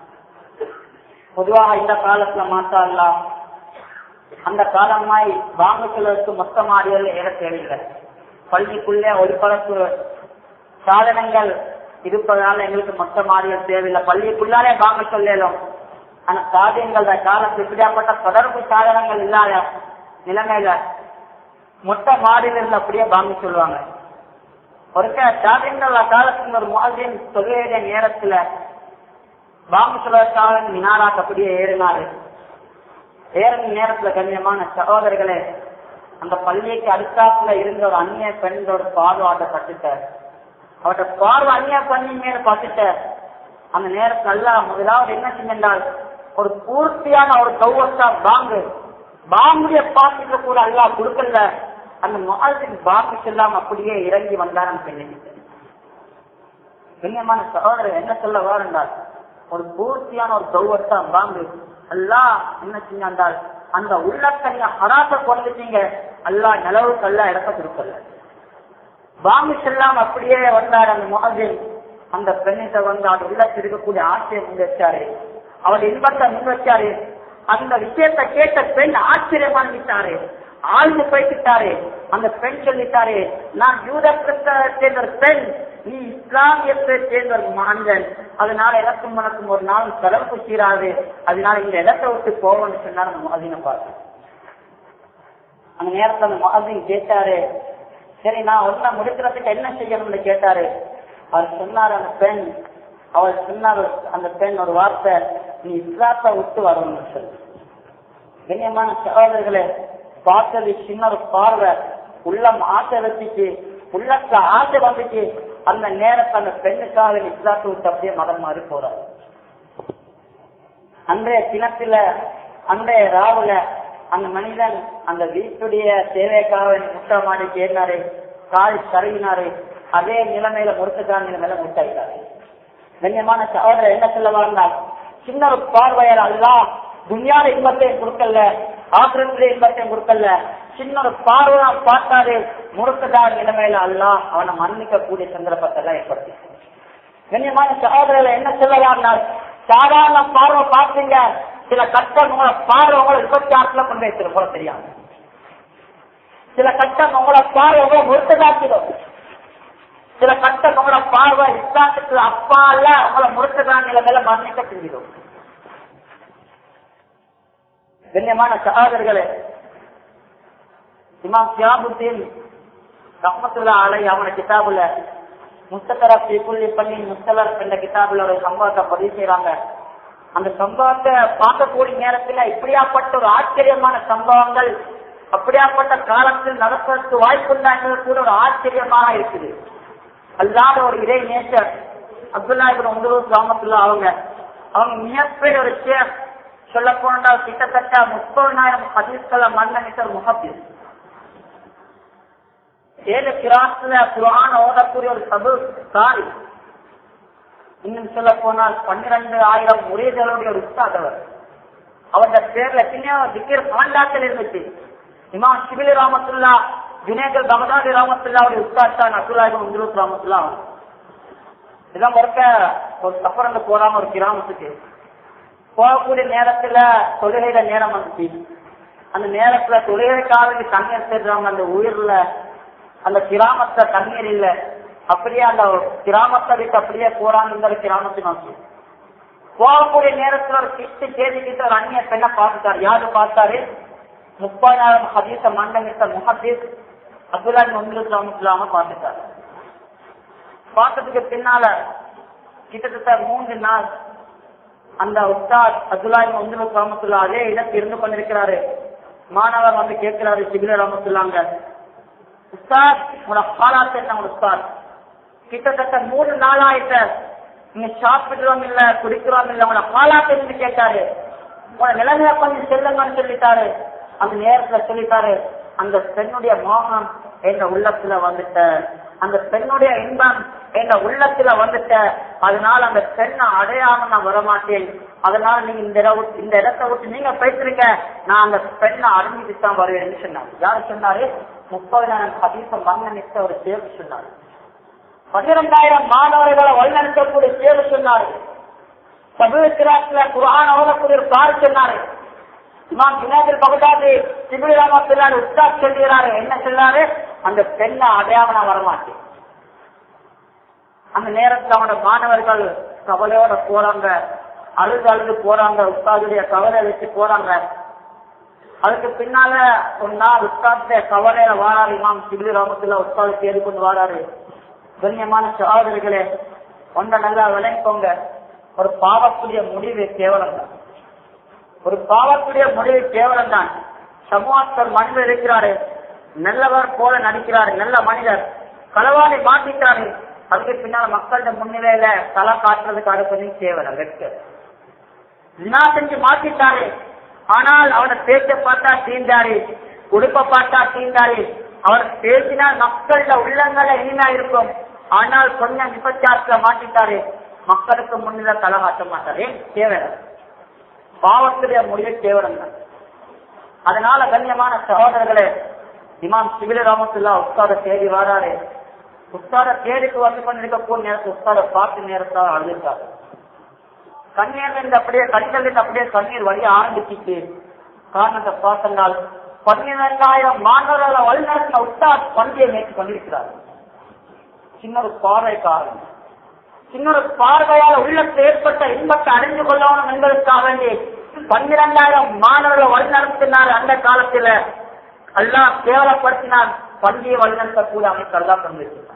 [SPEAKER 2] பொதுவாக இந்த காலத்துல மாற்றா அந்த காலமாய் வாங்குகளுக்கு மொத்த மாடிகள் ஏற தேவையில்லை பள்ளிக்குள்ளே ஒளிபரப்பு சாதனங்கள் இருப்பதனால எங்களுக்கு மொத்த மாடிகள் தேவையில்லை பள்ளிக்குள்ளாலே வாங்க சொல்லலும் ஆனா சாதியங்கள் காலத்தில் இப்படியாப்பட்ட தொடர்பு சாதனங்கள் இல்லாத நிலைமையில மொட்டை மாடியில் இருந்து அப்படியே வாங்க சொல்லுவாங்க ஒரு சாதியங்கள் காலத்தில் ஒரு மாதிரியின் தொகையுடைய நேரத்துல வாங்க சொல்வதற்காக மினாராக்கு அப்படியே ஏறினாரு ஏறின நேரத்துல கண்ணியமான சகோதரர்களே அந்த பள்ளிக்கு அடுத்தாப்புல இருந்த ஒரு அந்நிய பெண்களோட பாதுகாக்கப்பட்டுட்டார் அவர்கிட்ட பார்வை அந்நிய பண்ணி மேல பார்த்துட்ட அந்த நேரத்தில் நல்லா முதலாவது என்ன செஞ்சால் ஒரு பூர்த்தியான ஒரு கௌவத்தா பாங்கு பாங்குடைய பாட்டுக்கு கூட அல்லா கொடுக்கல அந்த மாதிரி பாக்கு செல்லாம் அப்படியே இறங்கி வந்தார் பெண்ணிட்டு கண்ணியமான சகோதரர் என்ன சொல்ல வாருந்தால் ஒரு பூர்த்தியான ஒரு கௌவத்தா பாங்கு அல்லா என்ன செஞ்சால் அந்த உள்ளத்தை நீங்க ஹராச கொண்டுட்டீங்க அல்லா நிலவுக்கு அல்லா இடத்த கொடுக்கல பாம்பு செல்லாம் அப்படியே வந்தார் அந்த மாதிரி அந்த பெண்ணிட்ட வந்து அது உள்ளத்தில் இருக்கக்கூடிய ஆசையை முன் வச்சாரு அவர் இன்பத்தை முன் வச்சாரு அந்த விஷயத்தை கேட்ட பெண் ஆச்சரியமா நினைத்தாரு ஆழ்ந்து போய்கிட்டாரு அந்த பெண் சொல்லிட்டாரு நான் யூத சேர்ந்த ஒரு பெண் நீ இஸ்லாமியத்தை சேர்ந்த ஒரு மாந்தன் அதனால எனக்கும் உனக்கும் ஒரு நாள் தொடர்பு சீராது அதனால இந்த இடத்தை விட்டு போவோம்னு சொன்னார் அந்த மாதினை பார்த்து அந்த நேரத்தில் அந்த மாதிரி கேட்டாரு சரி நான் ஒன்ன முடிக்கிறதுக்கு என்ன செய்யணும்னு கேட்டாரு அவர் சொன்னார் அந்த பெண் அவர் சொன்னார் அந்த பெண் ஒரு வார்த்தை நீ இஸ்லாத்தை விட்டு வரணும்னு சொல்லி கண்ணியமான சகோதரர்களே பார்த்தது சின்ன ஒரு பார்வை உள்ளம் ஆசை வச்சுச்சு உள்ளத்துல ஆசை வந்துச்சு அந்த நேரத்தை அந்த பெண்ணுக்காக இஸ்லாத்தை விட்டு அப்படியே மதம் மாறி போறாரு அன்றைய தினத்துல அன்றைய ராவுல அந்த மனிதன் அந்த வீட்டுடைய தேவைக்காக முட்டை மாடி கேட்டாரு கால் கருவினாரு அதே நிலைமையில முறுத்துக்கான நிலைமையில முட்டாயிட்டாரு கண்ணியமான சகோதரர் என்ன சொல்ல வாழ்ந்தால் சின்ன ஒரு பார்வையால் அல்லா துன்யால இன்பத்தையும் கொடுக்கல ஆக்கிரத்திலே இன்பத்தையும் கொடுக்கல சின்ன ஒரு பார்வையா பார்த்தாரு முறுக்கதார் நிலைமையில அல்லா அவனை மன்னிக்க கூடிய சந்தர்ப்பத்தை எல்லாம் ஏற்படுத்தி கண்ணியமான சகோதரர்கள் என்ன சொல்லலாம் சாதாரண பார்வை பார்த்தீங்க சில கட்டம் உங்களை பார்வை உங்களை இருபத்தி ஆறுல கொண்டு வைத்திரும் போல தெரியாது சில கட்டம் உங்களை பார்வை உங்களை முறுக்கதாக்கிடும் சில கட்டம் உங்களோட பார்வை இஸ்லாத்துக்கு அப்பா அல்ல உங்களை முறுக்கதான் நிலைமையில மன்னிக்க செஞ்சிடும் கண்ணியமான சகாதர்களே இமாம் சியாபுத்தீன் ரஹமத்துல்லா அலை அவன கிதாபுல முஸ்தகரா பீக்குள்ளி பண்ணி முஸ்தலர் என்ற கிதாபுல ஒரு சம்பவத்தை பதிவு செய்யறாங்க அந்த சம்பவத்தை பார்க்கக்கூடிய நேரத்துல இப்படியாப்பட்ட ஒரு ஆச்சரியமான சம்பவங்கள் அப்படியாப்பட்ட காலத்தில் நடப்பதற்கு வாய்ப்புண்டா என்பது கூட ஒரு ஆச்சரியமாக இருக்குது அல்லாத ஒரு இறை நேசர் அப்துல்லா இபின் உங்களூர் கிராமத்துல அவங்க அவங்க மிகப்பெரிய ஒரு ஷேப் சொல்ல போனால் கிட்டத்தட்ட முப்பதாயிரம் ஹதீஸ்களை மன்னனித்தர் முகத்தில் ஏழு கிராஸ்ல குரான ஓதக்கூடிய ஒரு சபு சாரி இன்னும் சொல்ல போனால் பன்னிரண்டு ஆயிரம் முறைகளுடைய ஒரு உஸ்தாதவர் அவருடைய பேர்ல எத்தனையோ திக்கர் பாண்டாக்கள் இருந்துச்சு இமாம் சிபிலி ராமத்துல்லா ஜுனேகல் பகதாதி ராமத்துல்லாவுடைய உஸ்தாத் தான் அப்துல்லாஹிபின் உந்துருத் ராமத்துல்லா இதான் ஒருக்க ஒரு சஃபரங்க போறாம ஒரு கிராமத்துக்கு போகக்கூடிய நேரத்துல தொழுகையில நேரம் வந்துச்சு அந்த நேரத்துல தொழுகைக்காரங்க தண்ணீர் சேர்றாங்க அந்த உயிர்ல அந்த கிராமத்துல தண்ணீர் இல்ல அப்படியே அந்த கிராமத்தை விட்டு அப்படியே போறாங்க இந்த கிராமத்தை நோக்கி போகக்கூடிய நேரத்துல ஒரு கிட்டு கேதி கிட்ட ஒரு அந்நிய பெண்ணை பார்த்துட்டாரு யாரு பார்த்தாரு முப்பதாயிரம் ஹதீச மண்டங்கிட்ட முஹதீஸ் அப்துல்லா முந்திரு கிராமத்துலாம பார்த்துட்டாரு பார்த்ததுக்கு பின்னால கிட்டத்தட்ட மூன்று நாள் அந்த உஸ்தாத் அப்துல்லாஹி முந்திரு கிராமத்துல அதே இடத்தில் இருந்து கொண்டிருக்கிறாரு மாணவர் வந்து கேட்கிறாரு சிபில ராமத்துல்லாங்க உஸ்தாத் உங்களோட ஹாலாத் என்ன உஸ்தாத் கிட்டத்தட்ட மூணு நாளாயிட்ட நீங்க சாப்பிடுறோம் இல்ல குடிக்கிறோம் இல்ல உங்களோட ஹாலாத் இருந்து கேட்டாரு உங்களோட நிலைமைய கொஞ்சம் செல்லுங்கன்னு சொல்லிட்டாரு அந்த நேரத்துல சொல்லிட்டாரு அந்த பெண்ணுடைய மோகம் எங்க உள்ளத்துல வந்துட்ட அந்த பெண்ணுடைய இன்பம் எங்க உள்ளத்துல வந்துட்ட அதனால அந்த பெண்ணை அடையாம நான் வரமாட்டேன் அதனால நீங்க இந்த இடம் விட்டு- இந்த இடத்தை விட்டு நீங்க பேசுறீங்க நான் அந்த பெண்ணை அறிஞ்சிட்டு தான் வருவேன்னு சொன்னார் யாரு சொன்னாரு முப்பதாயிரம் ஹதீசம் வண்ணனித்த ஒரு தேர்வு சொன்னார் பன்னிரெண்டாயிரம் மாணவர்களை வழிநடத்தக்கூடிய தேர்வு சொன்னாரு சபுத்திராட்சியில குரான் ஓதக்கூடிய ஒரு பாரு சொன்னாரு இமாம் ஜுனேதில் பகதாதி சிபிலி ராமத்துல்லாரு உஸ்தாத் சொல்கிறாரு என்ன சொல்லாரு அந்த பெண்ணை அடையாம நான் வரமாட்டேன் அந்த நேரத்துல அவனோட மாணவர்கள் கவலையோட போறாங்க அழுது அழுது போறாங்க உஸ்தாதுடைய கவலை வச்சு போறாங்க அதுக்கு பின்னால ஒரு நாள் உஸ்தாத்துடைய கவலையில வாராரு இமாம் சிபிலி ராமத்துல்லா உஸ்தாது தேடி கொண்டு வாராரு கண்ணியமான சகோதரிகளே ஒன்றை நல்லா விளைவிக்கோங்க ஒரு பாவக்கூடிய முடிவு கேவலம் தான் ஒரு பாவக்கூடிய முடிவு கேவலம் தான் சமூகத்தில் மனிதர் இருக்கிறாரு நல்லவர் போல நடிக்கிறாரு நல்ல மனிதர் களவாடி மாட்டிக்கிறாரு அதுக்கு பின்னால மக்கள்கிட்ட முன்னிலையில தலை காட்டுறதுக்கு அடுப்பது கேவலம் வெட்க வினா செஞ்சு மாட்டிட்டாரு ஆனால் அவனை பேச்ச பார்த்தா தீண்டாரு உடுப்ப பார்த்தா தீண்டாரு அவர் பேசினால் மக்களோட உள்ளங்கள இனிமையா இருக்கும் ஆனால் கொஞ்சம் விபச்சாரத்துல மாட்டிட்டாரு மக்களுக்கு முன்னில தலை காட்ட மாட்டாரு கேவலம் பாவத்துடைய முடிவு கேவலம் தான் அதனால கண்ணியமான சகோதரர்களே இமாம் சிவில ராமத்துல்லா உஸ்தாத தேடி வராரு உஸ்தாத தேடிக்கு வந்து கொண்டிருக்கக்கூடிய நேரத்தில் உஸ்தாத பார்த்து நேரத்தால் அழுதுட்டாரு கண்ணீர் இருந்து அப்படியே கண்கள் இருந்து அப்படியே கண்ணீர் வழி ஆரம்பிச்சிட்டு காரணத்தை பார்த்தனால் பன்னிரெண்டாயிரம் மாணவர்களை வழிநடத்தின உஸ்தாத் பந்தியை மேற்று கொண்டிருக்கிறார் சின்ன ஒரு பார்வைக்காரன் சின்ன ஒரு பார்வையால் உள்ளத்தில் ஏற்பட்ட இன்பத்தை அறிந்து கொள்ளணும் என்பதற்காக வேண்டி பன்னிரெண்டாயிரம் மாணவர்கள் வழிநடத்தினார் அந்த காலத்துல எல்லாம் கேவலப்படுத்தினார் பந்தியை வழிநடத்தக்கூடிய அமைச்சர் தான் கொண்டிருக்கிறார்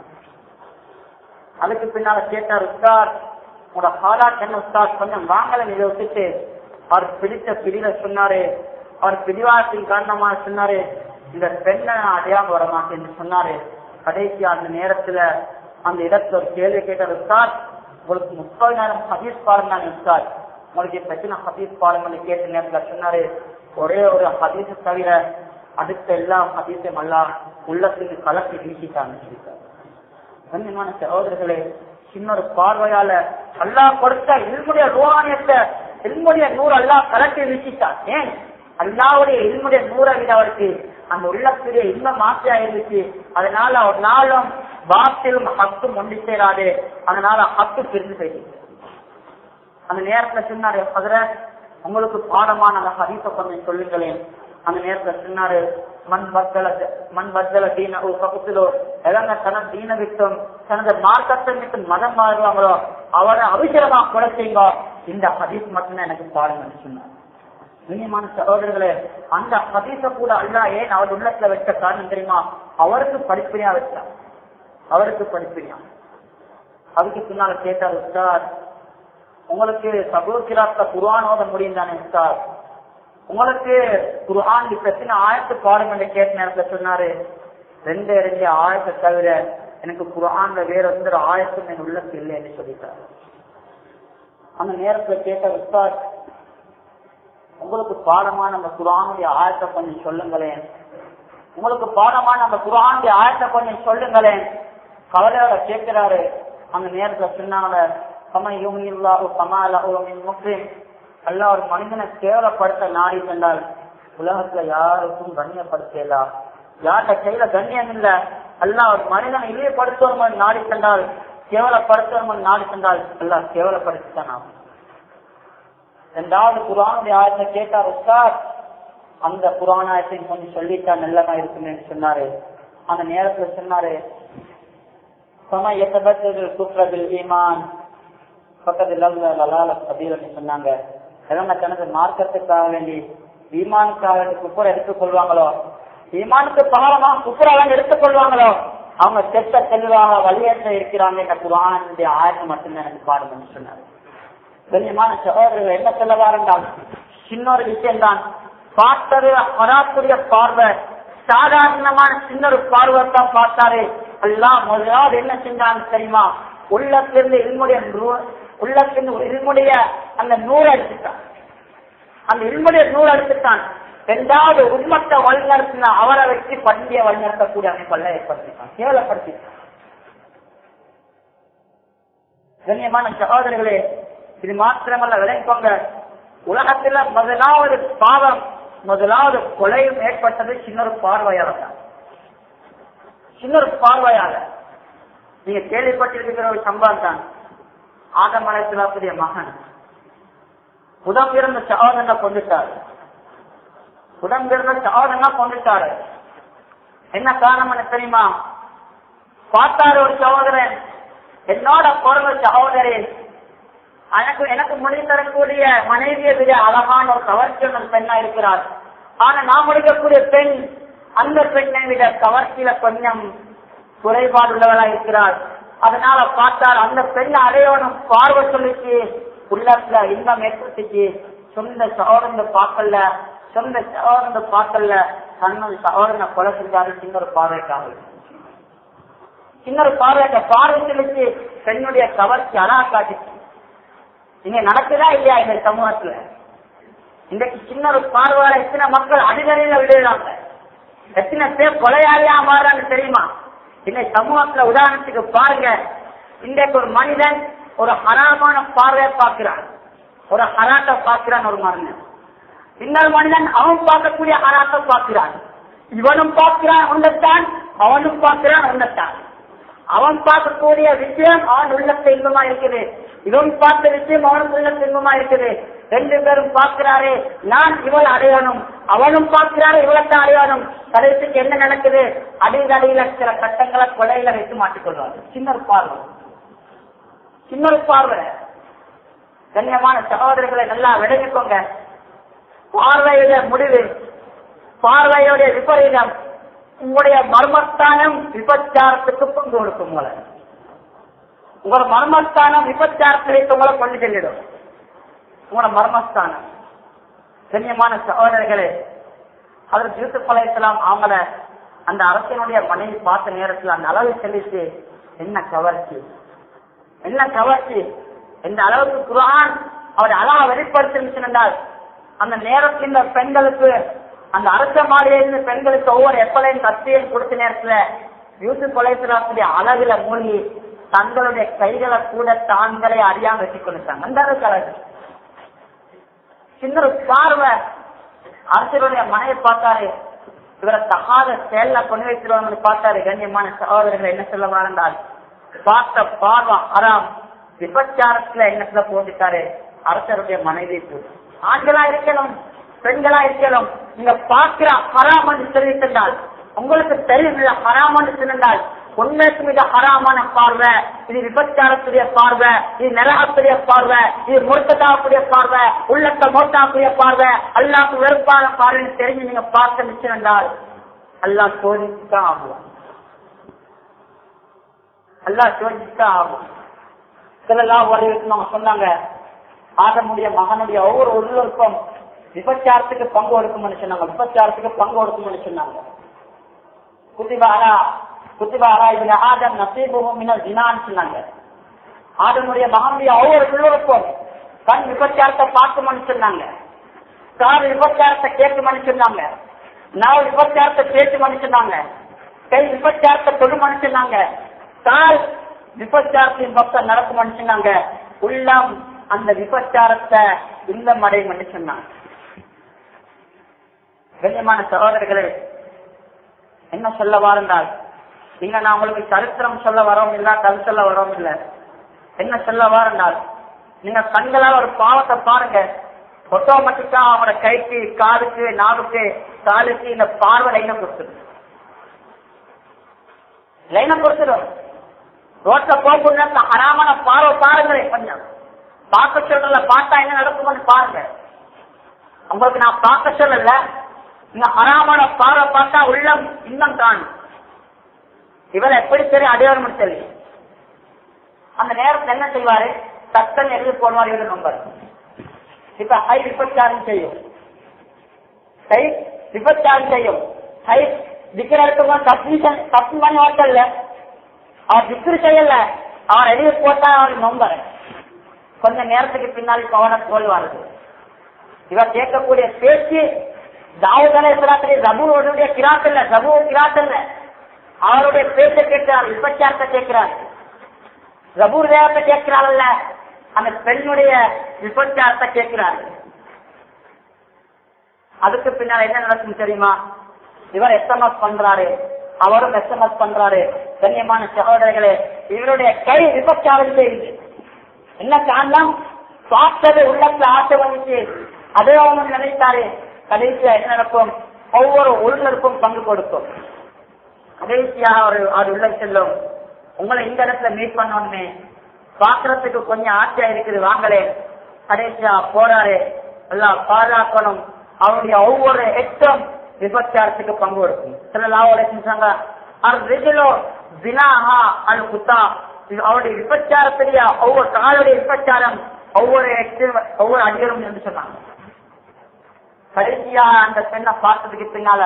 [SPEAKER 2] அதுக்கு பின்னால கேட்டார் உஸ்தாத் உங்களோட ஹாலாட் என்ன உஸ்தாத் கொஞ்சம் வாங்கல இதை விட்டுட்டு அவர் பிடித்த பிடியில சொன்னாரு அவர் பிடிவாதத்தின் காரணமா சொன்னாரு இந்த பெண்ணை நான் அடையாம வர மாட்டேன்னு சொன்னாரு கடைசி அந்த நேரத்துல அந்த இடத்துல ஒரு கேள்வி கேட்டார் உஸ்தாத் உங்களுக்கு முப்பதாயிரம் ஹதீஸ் பாருங்க நான் உஸ்தாத் உங்களுக்கு பிரச்சனை ஹதீஸ் பாருங்கன்னு கேட்ட நேரத்துல சொன்னாரு ஒரே ஒரு ஹதீஸ் தவிர அடுத்த எல்லா ஹதீஸையும் எல்லாம் உள்ளத்துக்கு கலக்கி வீசிட்டாங்க சொல்லிட்டாரு கண்ணியமான சகோதரர்களே சின்ன ஒரு பார்வையால அல்லாஹ் கொடுத்த இல்முடைய ரோஹானியத்தை இல்முடைய நூறு அல்லா கலட்டி வீசிட்டான் ஏன் அல்லாவுடைய இல்முடைய நூறை விட அவருக்கு அந்த உள்ளத்துடைய இன்பம் ஆசையா இருந்துச்சு அதனால ஒரு நாளும் வாத்திலும் ஹக்கும் ஒன்று சேராது அதனால ஹக்கு பிரிந்து போயிடுச்சு அந்த நேரத்துல சொன்னாரு ஹதரத் உங்களுக்கு பாடமான அந்த ஹதீஸ கொஞ்சம் சொல்லுங்களேன் அந்த நேரத்துல சொன்னாரு மண் பத்தல மண் பத்தல தீன ஓ பக்கத்திலோ எதங்க தனது தீன விட்டும் தனது மார்க்கத்தை விட்டு மதம் மாறுவாங்களோ அவரை அபிஷேகமா கொலை செய்யுங்க இந்த ஹதீஸ் மட்டும்தான் எனக்கு பாருங்கன்னு சொன்னார் கண்ணியமான சகோதரர்களே அந்த ஹதீஸ கூட அல்லா ஏன் அவர் உள்ளத்துல வச்ச காரணம் தெரியுமா அவருக்கு படிப்பினையா வச்சார் அவருக்கு படிப்பினையா அதுக்கு பின்னால கேட்டார் உஸ்தார் உங்களுக்கு சகோதராத்த குர்ஆன் ஓத முடியும் தானே உஸ்தார் உங்களுக்கு குர்ஆன் இப்ப எத்தனை ஆயத்து பாடம் என்று கேட்ட நேரத்துல சொன்னாரு ரெண்டு ரெண்டு ஆயத்தை தவிர எனக்கு குர்ஆன்ல வேற எந்த ஒரு ஆயத்தும் என் உள்ளத்து இல்லை என்று சொல்லிட்டார் அந்த நேரத்துல கேட்ட உஸ்தாத் உங்களுக்கு பாடமான அந்த குரானுடைய ஆயத்தை கொஞ்சம் சொல்லுங்களேன் உங்களுக்கு பாடமான அந்த குரானுடைய ஆயத்தை கொஞ்சம் சொல்லுங்களேன் கவலையோட கேட்கிறாரு அந்த நேரத்துல சொன்னாங்க சமயுமில்லாஹு சமாலஹு மின் முஸ்லிம் அல்லாஹ் ஒரு மனிதனை கேவலப்படுத்த நாடி சென்றால் உலகத்துல யாருக்கும் கண்ணியப்படுத்தலா யார்கிட்ட கையில கண்ணியம் இல்ல அல்லாஹ் ஒரு மனிதனை இழிவுபடுத்துவன் நாடி சென்றால் கேவலப்படுத்துவன் நாடி சென்றால் அல்லாஹ் கேவலப்படுத்தித்தான் ஆகும் ரெண்டாவது குரானுடைய ஆயத்தை கேட்டார் உஸ்தாத் அந்த குரான் ஆயத்தை கொஞ்சம் சொல்லிட்டா நல்லமா இருக்குமே சொன்னாரு அந்த நேரத்துல சொன்னாரு சம எத்தபத்தில் குற்றத்தில் ஈமான் பக்கத்தில் லலால கபீரன்னு சொன்னாங்க எதங்க தனது மார்க்கத்துக்காக வேண்டி ஈமானுக்காக வேண்டி குப்புற எடுத்துக் கொள்வாங்களோ ஈமானுக்கு பாரமா குப்புற அவங்க எடுத்துக் கொள்வாங்களோ அவங்க செத்த தெளிவாக வழியேற்ற இருக்கிறாங்க இந்த குரானுடைய ஆயத்தை மட்டும்தான் எனக்கு பாருங்கன்னு சொன்னாரு கண்ணியமான சகோதரர்கள் என்ன சொல்ல வாருங்கள் சின்ன ஒரு விஷயம் தான் பார்த்தது வராக்கூடிய பார்வை சாதாரணமான சின்ன ஒரு பார்வை தான் பார்த்தாரு எல்லாம் முதலாவது என்ன செஞ்சாங்க தெரியுமா உள்ளத்திலிருந்து இல்முடைய உள்ளத்திலிருந்து இல்முடைய அந்த நூறு எடுத்துட்டான் அந்த இல்முடைய நூறு எடுத்துட்டான் இரண்டாவது உண்மத்தை வழிநடத்தின அவரை வச்சு பண்டிகை வழிநடத்தக்கூடிய அமைப்பெல்லாம் ஏற்படுத்திட்டான் கேவலப்படுத்திட்டான் கண்ணியமான சகோதரர்களே இது மாத்திரமல்ல விளைக்கோங்க உலகத்துல முதலாவது பாவம் முதலாவது கொலையும் ஏற்பட்டது சின்னொரு பார்வையால தான் சின்னொரு பார்வையால நீங்க கேள்விப்பட்டிருக்கிற ஒரு சம்பவம் தான் ஆதமலத்திலாப்புடைய மகன் புதம் பிறந்த சகோதரனை கொண்டுட்டாரு புதம் பிறந்த சகோதரனா கொண்டுட்டாரு என்ன காரணம் தெரியுமா பார்த்தாரு ஒரு சகோதரன் என்னோட பிறந்த சகோதரி எனக்கு எனக்கு மொழி தரக்கூடிய மனைவியை விட அழகான ஒரு கவர்ச்சியான பெண்ணா இருக்கிறார் ஆனா நான் முடிக்கக்கூடிய பெண் அந்த பெண்ணை விட கவர்ச்சியில கொஞ்சம் குறைபாடு உள்ளவளா இருக்கிறார் அதனால பார்த்தால் அந்த பெண் அடையவனும் பார்வை சொல்லிச்சு உள்ளத்துல இன்பம் ஏற்பட்டுச்சு சொந்த சகோதரங்க பார்க்கல சொந்த சகோதரங்க பார்க்கல தன்னோட சகோதரனை கொலை செஞ்சாரு சின்ன ஒரு பார்வைக்காக சின்ன ஒரு பார்வைக்க பார்வை சொல்லிச்சு பெண்ணுடைய கவர்ச்சி அழகா காட்டுச்சு இங்க நடக்குதா இல்லையா இந்த சமூகத்துல இன்றைக்கு சின்ன ஒரு பார்வையால எத்தனை மக்கள் அடிதறையில விழுகிறாங்க எத்தனை பேர் கொலையாளியா மாறான்னு தெரியுமா இந்த சமூகத்துல உதாரணத்துக்கு பாருங்க இன்றைக்கு ஒரு மனிதன் ஒரு ஹராமான பார்வையை பார்க்கிறான் ஒரு ஹராட்டை பார்க்கிறான் ஒரு மனிதன் இன்னொரு மனிதன் அவன் பார்க்கக்கூடிய ஹராட்டை பார்க்கிறான் இவனும் பார்க்கிறான் உன்னத்தான் அவனும் பார்க்கிறான் உன்னத்தான் அவன் பார்க்கக்கூடிய விஷயம் அவன் உள்ளத்தை இன்பமா இருக்குது இவன் பார்த்த விஷயம் அவனும் உள்ளத்தை இன்பமா இருக்குது ரெண்டு பேரும் பார்க்கிறாரே நான் இவள் அடையணும் அவனும் பார்க்கிறாரு இவளைத்தான் அடையணும் கடைசிக்கு என்ன நடக்குது அடிதடியில சில கட்டங்களை கொலையில வைத்து மாட்டிக்கொள்வாரு சின்ன ஒரு பார்வை சின்ன ஒரு பார்வை கண்ணியமான சகோதரர்களை நல்லா விளங்கிக்கோங்க பார்வையுடைய முடிவு பார்வையுடைய விபரீதம் உங்களுடைய மர்மஸ்தானம் விபச்சாரத்துக்கு பங்கு கொடுக்கும் உங்களை உங்களோட மர்மஸ்தானம் விபச்சாரத்தை உங்களை கொண்டு செல்லிடும் உங்களோட மர்மஸ்தானம் கண்ணியமான சகோதரர்களே அதற்கு யூசுப் அலையாம் அவங்கள அந்த அரசனுடைய மனைவி பார்த்த நேரத்தில் அந்த அளவு செலுத்தி என்ன கவர்ச்சி என்ன கவர்ச்சி எந்த அளவுக்கு குரான் அவர் அழகா வெளிப்படுத்தி என்றால் அந்த நேரத்தில் இந்த பெண்களுக்கு அந்த அரச மாளிகையிலிருந்து பெண்களுக்கு ஒவ்வொரு எப்பலையும் கத்தியும் கொடுத்த நேரத்துல யூசுப் கொலைசலாத்துடைய அழகுல மூழ்கி தங்களுடைய கைகளை கூட தாங்களே அறியாம வெட்டி கொண்டுட்டாங்க அந்த அளவுக்கு அழகு சின்ன ஒரு பார்வை அரசருடைய மனையை பார்த்தாரு இவரை தகாத செயல்ல கொண்டு வைக்கிறோம்னு பார்த்தாரு கண்ணியமான சகோதரர்கள் என்ன சொல்ல வாழ்ந்தால் பார்த்த பார்வை அறாம் விபச்சாரத்துல எண்ணத்துல போட்டுட்டாரு அரசருடைய மனைவி ஆண்களா இருக்கலாம் பெண்களா இருக்கலாம் நீங்க பார்க்கிற ஹராம் என்று தெரிவித்திருந்தால் உங்களுக்கு தெரியும் ஹராம் என்று சொன்னால் உண்மைக்கு மிக ஹராமான பார்வை இது விபச்சாரத்துடைய பார்வை இது நரகத்துடைய பார்வை இது முறுக்கத்தாக்கூடிய பார்வை உள்ளத்தை மோட்டாக்கூடிய பார்வை அல்லாக்கு வெறுப்பான பார்வைன்னு தெரிஞ்சு நீங்க பார்க்க நிச்சயம் என்றால் அல்லாஹ் சோதிச்சுதான் ஆகும் அல்லாஹ் சோதிச்சுதான் ஆகும் சிலலாம் வரைக்கும் சொன்னாங்க ஆதமுடைய மகனுடைய ஒவ்வொரு உள்ளொருக்கும் விபச்சாரத்துக்கு பங்கு கொடுக்கும்னு சொன்னாங்க விபச்சாரத்துக்கு பங்கு கொடுக்கும்னு சொன்னாங்க குத்திபாரா குத்திபாரா இதுல ஆதம் நசீபும் தினான்னு சொன்னாங்க ஆதமுடைய மகனுடைய ஒவ்வொரு உள்ளொருக்கும் கண் விபச்சாரத்தை பார்க்கும்னு சொன்னாங்க கார் விபச்சாரத்தை கேட்கும்னு சொன்னாங்க நாள் விபச்சாரத்தை பேசும்னு சொன்னாங்க கை விபச்சாரத்தை தொடுமனு சொன்னாங்க கால் விபச்சாரத்தின் பக்கம் நடக்கும்னு சொன்னாங்க உள்ளம் அந்த விபச்சாரத்தை இல்லம் அடையும் சொன்னாங்க கண்ணியமான சகோதரர்களே என்ன சொல்ல வாழ்ந்தால் நீங்க நான் உங்களுக்கு சரித்திரம் சொல்ல வரோம் இல்ல கல் சொல்ல வரோம் இல்ல என்ன சொல்ல வாருந்தால் நீங்க கண்களால் ஒரு பாவத்தை பாருங்க ஆட்டோமேட்டிக்கா அவனோட கைக்கு காதுக்கு நாவுக்கு காலுக்கு இந்த பார்வை லைனம் கொடுத்துடும் லைனம் கொடுத்துடும் ரோட்ல போகும்போது ஹராமான பார்வை பாருங்களேன் கொஞ்சம் பார்க்க சொல்லல பார்த்தா என்ன நடக்கும்னு பாருங்க உங்களுக்கு நான் பார்க்க சொல்லல இந்த ஹராமான பார்வை பார்த்தா உள்ளம் இன்னும் காணும் இவர் எப்படி சரி அடையாளம் சொல்லி அந்த நேரத்தில் என்ன செய்வாரு தக்கன் எழுதி போடுவார் இவரு நம்பர் இப்ப ஹை விபச்சாரம் செய்யும் ஹை விபச்சாரம் செய்யும் ஹை விக்கிர இருக்கவங்க தப்பு தப்பு பண்ணி ஓட்டல அவர் விக்கிரி செய்யல அவர் எழுதி போட்டா அவர் நம்பர் கொஞ்ச நேரத்துக்கு பின்னால் பவன தோல் வருது இவர் கேட்கக்கூடிய பேச்சு தாவூதலை ஜபூருடைய கிராத் இல்ல ஜபூ கிராத் இல்ல அவருடைய பேச்சை கேட்கிறார் விபச்சாரத்தை கேட்கிறார் ஜபூர் தேவத்தை கேட்கிறாள் அந்த பெண்ணுடைய விபச்சாரத்தை கேட்கிறார் அதுக்கு பின்னால் என்ன நடக்கும் தெரியுமா இவர் எஸ்எம்எஸ் பண்றாரு அவரும் எஸ்எம்எஸ் பண்றாரு கண்ணியமான சகோதரர்களே இவருடைய கை விபச்சாரம் செய்யுது என்ன காரணம் பார்த்தது உள்ளத்துல ஆசை வந்துச்சு அதே அவங்க நினைத்தாரு கடைசியா என்ன நடக்கும் ஒவ்வொரு உள்ளருக்கும் பங்கு கொடுக்கும் கடைசியாக ஒரு அது உள்ள செல்லும் உங்களை இந்த இடத்துல மீட் பண்ணோன்னு பாக்குறதுக்கு கொஞ்சம் ஆசையா இருக்குது வாங்களே கடைசியா போறாரு எல்லாம் பாதுகாக்கணும் அவருடைய ஒவ்வொரு எட்டும் விபச்சாரத்துக்கு பங்கு கொடுக்கும் சில லாவோட செஞ்சாங்க அல் குத்தா அவருடைய விபச்சாரத்துடைய ஒவ்வொரு காலுடைய விபச்சாரம் ஒவ்வொரு எட்டு ஒவ்வொரு அடிகளும் என்று சொன்னாங்க கடைசியா அந்த பெண்ணை பார்த்ததுக்கு பின்னால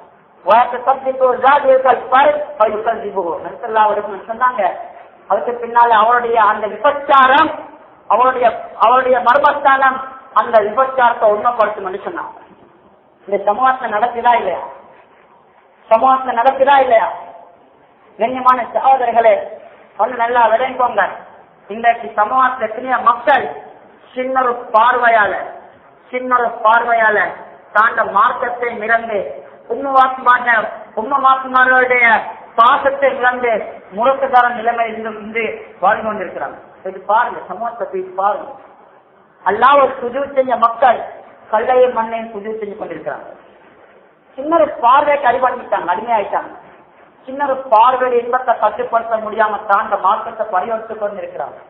[SPEAKER 2] சொன்னாங்க அதுக்கு பின்னால அவருடைய அந்த விபச்சாரம் அவருடைய அவருடைய மர்மஸ்தானம் அந்த விபச்சாரத்தை உண்மைப்படுத்தும் சொன்னாங்க இந்த சமூகத்தை நடக்குதா இல்லையா சமூகத்தை நடக்குதா இல்லையா கண்ணியமான சகோதரர்களே ஒண்ணு நல்லா விளைங்கோங்க இன்றைக்கு சமூகத்தில் எத்தனையோ மக்கள் சின்ன ஒரு பார்வையால சின்ன ஒரு பார்வையால தாண்ட மார்க்கத்தை மிரண்டு உண்மவாக்குமான உண்மவாக்குமார்களுடைய பாசத்தை இழந்து முரட்டுக்கார நிலைமை இருந்து வாழ்ந்து கொண்டிருக்கிறாங்க இது பாருங்க சமூகத்தை போய் பாருங்க அல்லா ஒரு சுஜு செஞ்ச மக்கள் கல்லையும் மண்ணையும் சுஜு செஞ்சு கொண்டிருக்கிறாங்க சின்ன ஒரு பார்வைக்கு அடிபணிட்டாங்க அடிமையாயிட்டாங்க சின்ன ஒரு பார்வையில் இன்பத்தை கட்டுப்படுத்த முடியாம தாண்ட மார்க்கத்தை பரிவர்த்து கொண்டிருக்கிறாங்க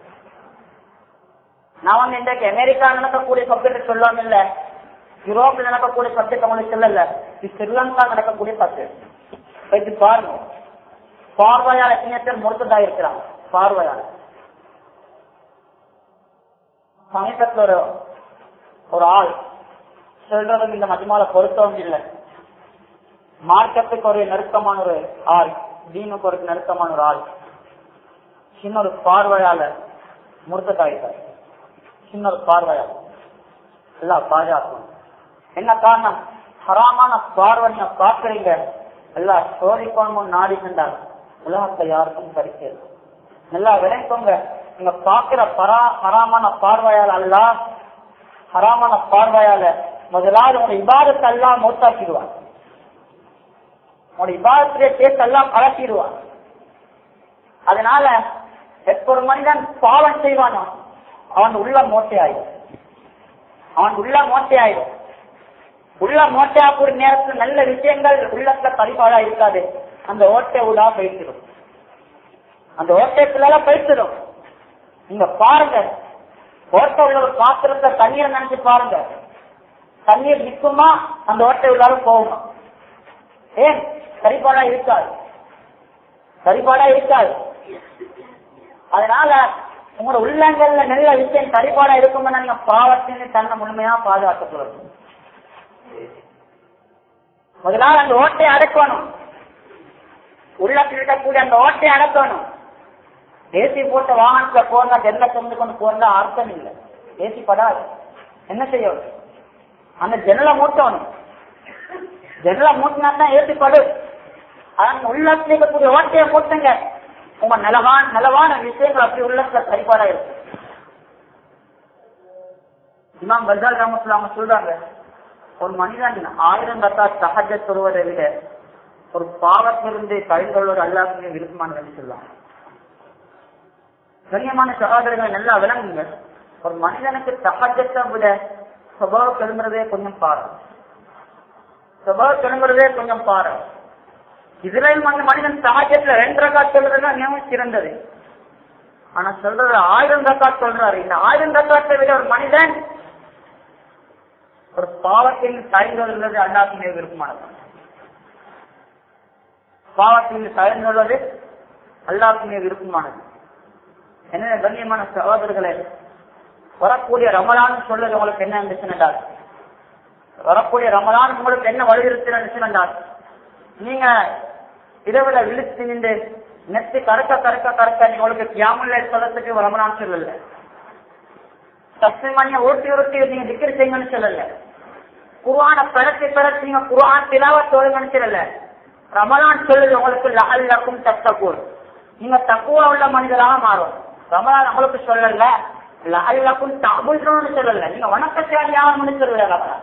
[SPEAKER 2] நான் வந்து இன்றைக்கு அமெரிக்கா நடக்கக்கூடிய சப்ஜெக்ட் சொல்லாம இல்ல யூரோப்ல நடக்கக்கூடிய சப்ஜெக்ட் அவங்களுக்கு சொல்லல இது ஸ்ரீலங்கா நடக்கக்கூடிய சப்ஜெக்ட் இது பாருங்க பார்வையால் எத்தனை பேர் முறுக்கதா இருக்கிறாங்க பார்வையால் சமீபத்தில் ஒரு ஒரு ஆள் சொல்றதும் இந்த மதிமால பொருத்தவும் இல்லை மார்க்கத்துக்கு ஒரு நெருக்கமான ஒரு ஆள் தீனுக்கு ஒரு நெருக்கமான ஒரு ஆள் சின்ன ஒரு பார்வையால முறுக்கதாயிட்டார் சின்ன ஒரு பார்வையால் எல்லாம் பாதுகாக்கணும் என்ன காரணம் ஹராமான பார்வை நீங்க பாக்குறீங்க எல்லாம் சோதிக்கணும் நாடி சென்றால் உலகத்தை யாருக்கும் கிடைக்கிறது நல்லா விளைக்கோங்க நீங்க பாக்குற பரா ஹராமான பார்வையால் அல்ல ஹராமான பார்வையால முதலாவது உங்க இபாதத்தை எல்லாம் மௌத்தாக்கிடுவான் உங்களோட இபாதத்திலே சேர்த்து எல்லாம் கலக்கிடுவான் அதனால எப்ப ஒரு மனிதன் பாவம் செய்வானோ அவன் உள்ள மோட்டையாயிடும் அவன் உள்ள மோட்டையாயிடும் உள்ள மோட்டையாக்கூடிய நேரத்தில் நல்ல விஷயங்கள் உள்ளத்துல பரிபாடா இருக்காது அந்த ஓட்டை உள்ளா போயிட்டுடும் அந்த ஓட்டைக்குள்ள போயிட்டுடும் நீங்க பாருங்க ஓட்டை உள்ள ஒரு பாத்திரத்தை தண்ணீரை நினைச்சு பாருங்க தண்ணீர் நிற்குமா அந்த ஓட்டை உள்ளார போகுமா ஏன் சரிபாடா இருக்காது சரிபாடா இருக்காது அதனால உங்களோட உள்ளங்கள்ல நல்ல விஷயம் சரிபாடா இருக்கும்னா நீங்க பாவத்தின் தன்னை முழுமையா பாதுகாக்கப்படுறது முதலாவது அந்த ஓட்டையை அடக்கணும் உள்ளத்தில் இருக்கக்கூடிய அந்த ஓட்டையை அடக்கணும் ஏசி போட்ட வாகனத்துல போனா ஜெல்ல திறந்து கொண்டு போறதா அர்த்தம் இல்லை ஏசி படாது என்ன செய்யணும் அந்த ஜன்னலை மூட்டணும் ஜன்னலை மூட்டினா தான் ஏசி படு அதன் உள்ளத்துல இருக்கக்கூடிய ஓட்டையை மூட்டுங்க உங்க நிலவான நிலவான விஷயங்கள் அப்படி உள்ளத்துல சரிபாடா இருக்கு இமாம் பஜால் ராமத்துல அவங்க சொல்றாங்க ஒரு மனிதன் ஆயிரம் கத்தா சகஜ சொல்வதை விட ஒரு பாவத்திலிருந்து கழிந்தொள்வது அல்லாஹ்வுக்கு விருப்பமானதுன்னு சொல்லுவாங்க கண்ணியமான சகோதரர்கள் நல்லா விளங்குங்க ஒரு மனிதனுக்கு சகஜத்தை விட சுபாவம் பெருங்குறதே கொஞ்சம் பாரு சுபாவம் பெருங்குறதே கொஞ்சம் பாரு இதுலயும் அந்த மனிதன் சகஜத்துல ரெண்டு ரக்காத் சொல்றதுன்னா மிகவும் சிறந்தது ஆனா சொல்றது ஆயிரம் ரக்காத் சொல்றாரு இந்த ஆயிரம் ரக்காத்தை விட ஒரு மனிதன் ஒரு பாவத்தில் சாய்ந்தது அல்லாத்தினே விருப்பமானது பாவத்தில் சாய்ந்துள்ளது அல்லாத்தினே விருப்பமானது என்ன கண்ணியமான சகோதரர்களே வரக்கூடிய ரமலான் சொல்றது உங்களுக்கு என்ன இருந்துச்சுன்னா வரக்கூடிய ரமலான் உங்களுக்கு என்ன வலியுறுத்தினா நீங்க இரவுல விழித்து நின்று நெத்தி கறக்க கறக்க கறக்க நீங்க உங்களுக்கு கியாமுல்ல சொல்லத்துக்கு ரமலான் சொல்லல தஸ்மிமணிய ஊட்டி உருட்டி நீங்க திக்கிரி செய்யுங்கன்னு சொல்லல குர்ஆன பிறத்தி பிறத்தி நீங்க குர்ஆன் திலாவ சொல்லுங்கன்னு சொல்லல ரமலான் சொல்லுது உங்களுக்கு லஅல்லக்கும் தத்தக்கூர் நீங்க தக்குவா உள்ள மனிதராக மாறும் ரமலான் உங்களுக்கு சொல்லல லஅல்லக்கும் தபுதுன்னு சொல்லல நீங்க வணக்கச்சாலியாகணும்னு சொல்லல ரமலான்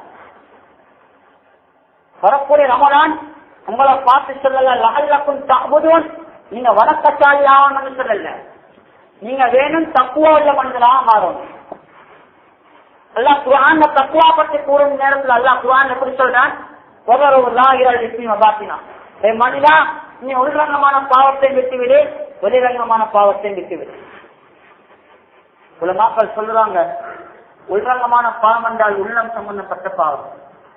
[SPEAKER 2] வரக்கூடிய ரமலான் உங்களை பார்த்து சொல்லல லஅல்லக்கும் தபுதுன் நீங்க வணக்கச்சாலியாகணும்னு சொல்லல நீங்க வேணும் தக்குவா உள்ள மனிதராக மாறும் அல்லாஹ் குர்ஆன்ல தக்வா பத்தி கூறும் நேரத்துல அல்லாஹ் குர்ஆன் எப்படி சொல்றான் ஒவ்வொரு லாகிரல் இஸ்மி பாத்தினா ஏ மனிதா நீ உள்ரங்கமான பாவத்தை விட்டுவிடு வெளிரங்கமான பாவத்தை விட்டுவிடு உலமாக்கள் சொல்றாங்க உள்ரங்கமான பாவம் என்றால் உள்ளம் சம்பந்தப்பட்ட பாவம்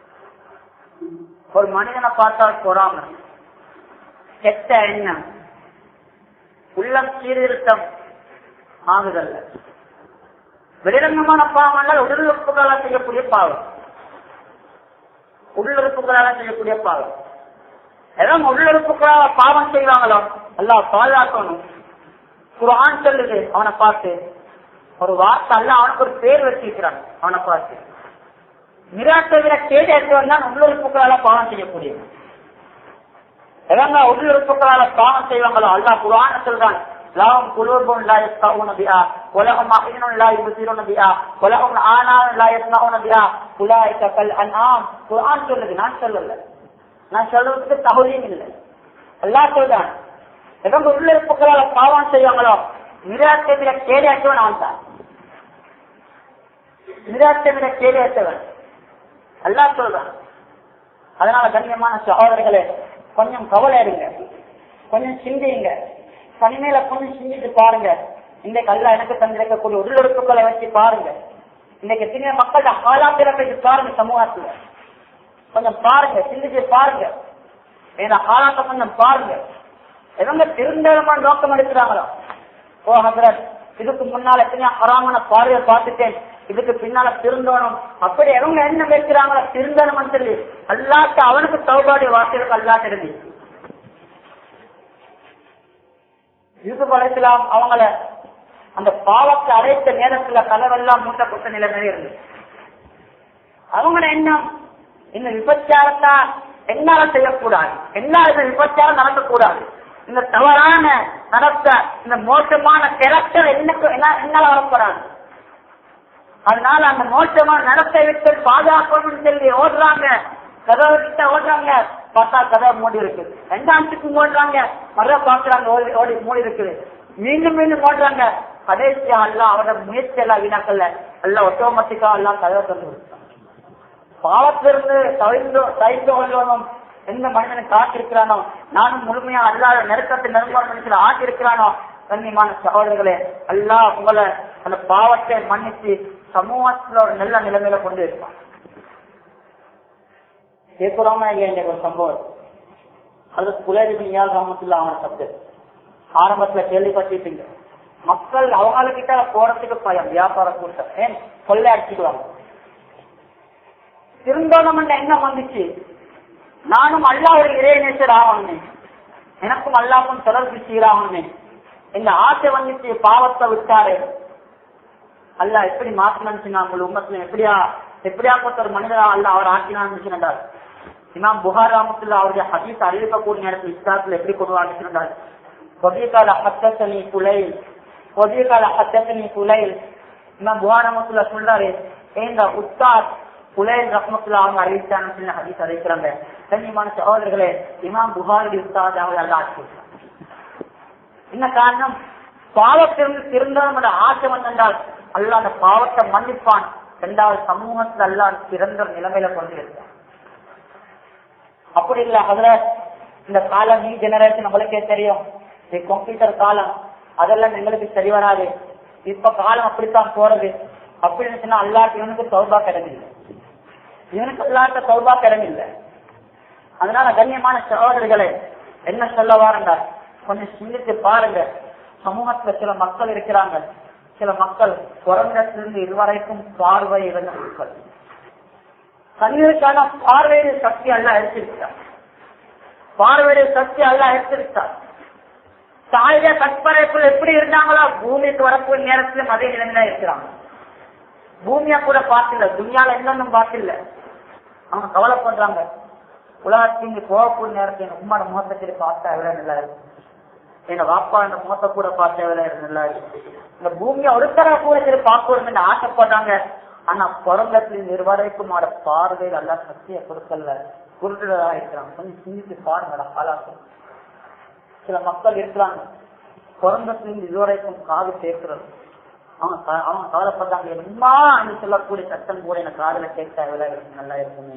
[SPEAKER 2] ஒரு மனிதனை பார்த்தால் பொறாம கெட்ட எண்ணம் உள்ளம் சீர்திருத்தம் ஆகுதல்ல வெளிரங்கமான பாவம் என்றால் உடல் உறுப்புகளால் செய்யக்கூடிய பாவம் உள்ளுறுப்புகளால் செய்யக்கூடிய பாவம் எல்லாம் உள்ளுறுப்புகளால் பாவம் செய்வாங்களோ எல்லாம் பாதுகாக்கணும் குரான் சொல்லுது அவனை பார்த்து ஒரு வார்த்தை அல்ல அவனுக்கு ஒரு பேர் வச்சிருக்கிறான் அவனை பார்த்து மிராட்டை விட கேடு எடுத்தவன் தான் உள்ளுறுப்புகளால பாவம் செய்யக்கூடியவன் எவங்க உள்ளுறுப்புகளால பாவம் செய்வாங்களோ அல்லா குரான் சொல்றான் لهم قلوب لا يفقهون بها ولهم أعين لا يبصرون بها ولهم آنان لا يسمعون بها أولئك كالأنعام குர்ஆன் சொல்லுது நான் சொல்லல நான் சொல்றதுக்கு தகுதியும் இல்லை அல்லாஹ் சொல்றான் எவங்க உள்ள இருப்புகளால பாவம் செய்வாங்களோ மிராட்டை விட கேடையாற்றவன் அவன் தான் மிராட்டை விட கேடையாற்றவன் அல்லாஹ் சொல்றான் அதனால கண்ணியமான சகோதரர்களே கொஞ்சம் கவலை இருங்க கொஞ்சம் சிந்தியுங்க தனிமையில கொஞ்சம் சிந்திட்டு பாருங்க இன்றைக்கு அல்ல எனக்கு தந்திருக்கக்கூடிய உள்ளுறுப்புகளை வச்சு பாருங்க இன்னைக்கு எத்தனை மக்கள்கிட்ட ஹாலாத்திர போய் பாருங்க சமூகத்துல கொஞ்சம் பாருங்க சிந்திச்சு பாருங்க இந்த ஹாலாத்த கொஞ்சம் பாருங்க எவங்க திருந்தமான நோக்கம் எடுக்கிறாங்களோ ஓ ஹசரத் இதுக்கு முன்னால எத்தனையோ ஹராமான பார்வையை பார்த்துட்டேன் இதுக்கு பின்னால திருந்தணும் அப்படி எவங்க என்ன வைக்கிறாங்களோ திருந்தணும் சொல்லி அல்லாட்ட அவனுக்கு சௌபாடிய வார்த்தைகளுக்கு அல்லாட்ட இருந்து யூசுப் அலைக்கலாம் அவங்கள அந்த பாவத்தை அடைத்த நேரத்துல கலவெல்லாம் மூட்டப்பட்ட நிலைமையில இருந்து அவங்கள என்ன இந்த விபச்சாரத்தா என்னால செய்யக்கூடாது என்னால இந்த விபச்சாரம் நடக்கக்கூடாது இந்த தவறான நடத்த இந்த மோசமான கேரக்டர் என்ன என்னால வரக்கூடாது அதனால அந்த மோசமான நடத்தை விட்டு பாதுகாக்கணும்னு சொல்லி ஓடுறாங்க கதவு கிட்ட ஓடுறாங்க பார்த்தா கதவு மூடி இருக்கு ரெண்டாண்டுக்கு ஓடுறாங்க மறுபடியும் பாக்குறாங்க ஓடி ஓடி மூடி இருக்குது மீண்டும் மீண்டும் ஓடுறாங்க கடைசியா எல்லாம் அவரோட முயற்சி எல்லாம் வீணாக்கல்ல எல்லாம் ஆட்டோமேட்டிக்கா எல்லாம் கதவை தந்து விட்டாங்க. பாவத்திலிருந்து தவிர்ந்து தவிர்த்து கொள்ளணும் எந்த மனிதனை காத்திருக்கிறானோ நானும் முழுமையா அல்லாத நெருக்கத்தை நெருங்கணும் ஆட்டிருக்கிறானோ கண்ணியமான சகோதரர்களே அல்லாஹ் உங்களை அந்த பாவத்தை மன்னிச்சு சமூகத்துல ஒரு நல்ல நிலைமையில கொண்டு இருப்பான் கேட்கிறோமா இல்லையா இந்த ஒரு சம்பவம் அது குலேரிபின் ராமத்துல அவன சப்ஜெக்ட் ஆரம்பத்துல கேள்விப்பட்டிருப்பீங்க மக்கள் அவங்ககிட்ட போறதுக்கு பயம் வியாபார கூட்டம் ஏன் கொள்ளை அடிச்சுக்குவாங்க திருந்தோணம் எண்ணம் வந்துச்சு நானும் அல்லா ஒரு இறைநேசர் ஆகணும் எனக்கும் அல்லாக்கும் தொடர்பு சீராகணும் இந்த ஆசை வந்துச்சு பாவத்தை விட்டாரு அல்ல எப்படி மாத்தினு நான் உங்கள் உமத்துல எப்படியா எப்படியாப்பட்ட ஒரு மனிதரா அல்ல அவர் ஆக்கினான்னு சொன்னார் இமாம் புகார் ராமத்துல அவருடைய ஹதீஸ் அறிவிக்கக்கூடிய நேரத்தில் இஸ்லாத்துல எப்படி கொண்டு வாங்கிச்சிருந்தார் பொதியகால ஹத்தனி புலை பொதியகால ஹத்தனி புலை இமாம் புகார் ராமத்துல சொல்றாரு எங்க உஸ்தாத் புலைல் ரஹ்மத்துல அவங்க அறிவிச்சான்னு சொல்லி ஹதீஸ் அறிவிக்கிறாங்க கண்ணியமான சகோதரர்களே இமாம் புகாரி உஸ்தாத் அவங்க எல்லாம் ஆட்சி என்ன காரணம் பாவத்திலிருந்து திருந்தவனோட ஆசை வந்தால் அல்ல அந்த பாவத்தை மன்னிப்பான் இரண்டாவது சமூகத்தில் அல்ல சிறந்த ஒரு நிலைமையில கொண்டு இருக்கான் அப்படி இல்ல அதுல இந்த காலம் நீ ஜெனரேஷன் நம்மளுக்கே தெரியும் இது கம்ப்யூட்டர் காலம் அதெல்லாம் எங்களுக்கு சரி வராது இப்ப காலம் அப்படித்தான் போறது அப்படின்னு சொன்னா அல்லாட்டு இவனுக்கு சௌபா கிடமில்லை இவனுக்கு அல்லாட்ட சௌபா கிடமில்லை அதனால கண்ணியமான சகோதரிகளே என்ன சொல்ல வாரண்டார் கொஞ்சம் சிந்தித்து பாருங்க சமூகத்துல சில மக்கள் இருக்கிறாங்க சில மக்கள் குரங்கத்திலிருந்து இதுவரைக்கும் பார்வை இழந்த மக்கள் கண்ணீருக்கான பார்வையுடைய சக்தி அல்ல எடுத்திருக்கிறார் பார்வையுடைய சக்தி அல்ல எடுத்திருக்கிறார் தாயுடைய கற்பனைக்குள் எப்படி இருந்தாங்களோ பூமிக்கு வரக்கூடிய நேரத்திலும் அதே நிலைமையில இருக்கிறாங்க பூமியா கூட பார்த்தில்ல துணியால என்னன்னு பார்த்தில்ல அவங்க கவலைப்படுறாங்க உலகத்தின் போகக்கூடிய நேரத்தில் என் உம்மோட முகத்தை பார்த்தா எவ்வளவு நல்லா இருக்கு எங்க வாப்பா இந்த முகத்தை கூட பார்த்தா எவ்வளவு நல்லா இருக்கு இந்த பூமியை ஒருத்தர கூட சரி பார்க்கணும்னு ஆசைப்படுறாங்க ஆனா பிறந்தத்தில் நிர்வாகிக்கும் அவட பார்வையில் எல்லாம் சக்தியை கொடுக்கல குருடா இருக்கிறாங்க கொஞ்சம் சிந்தித்து பாருங்கடா காலாக்கும் சில மக்கள் இருக்கிறாங்க பிறந்தத்திலிருந்து இதுவரைக்கும் காது கேட்கிறது அவங்க க- அவங்க கவலைப்படுறாங்க என்னமா சொல்லக்கூடிய சத்தம் கூட எனக்கு காதுல கேட்டா எவ்வளவு இருக்கு, நல்லா இருக்குமே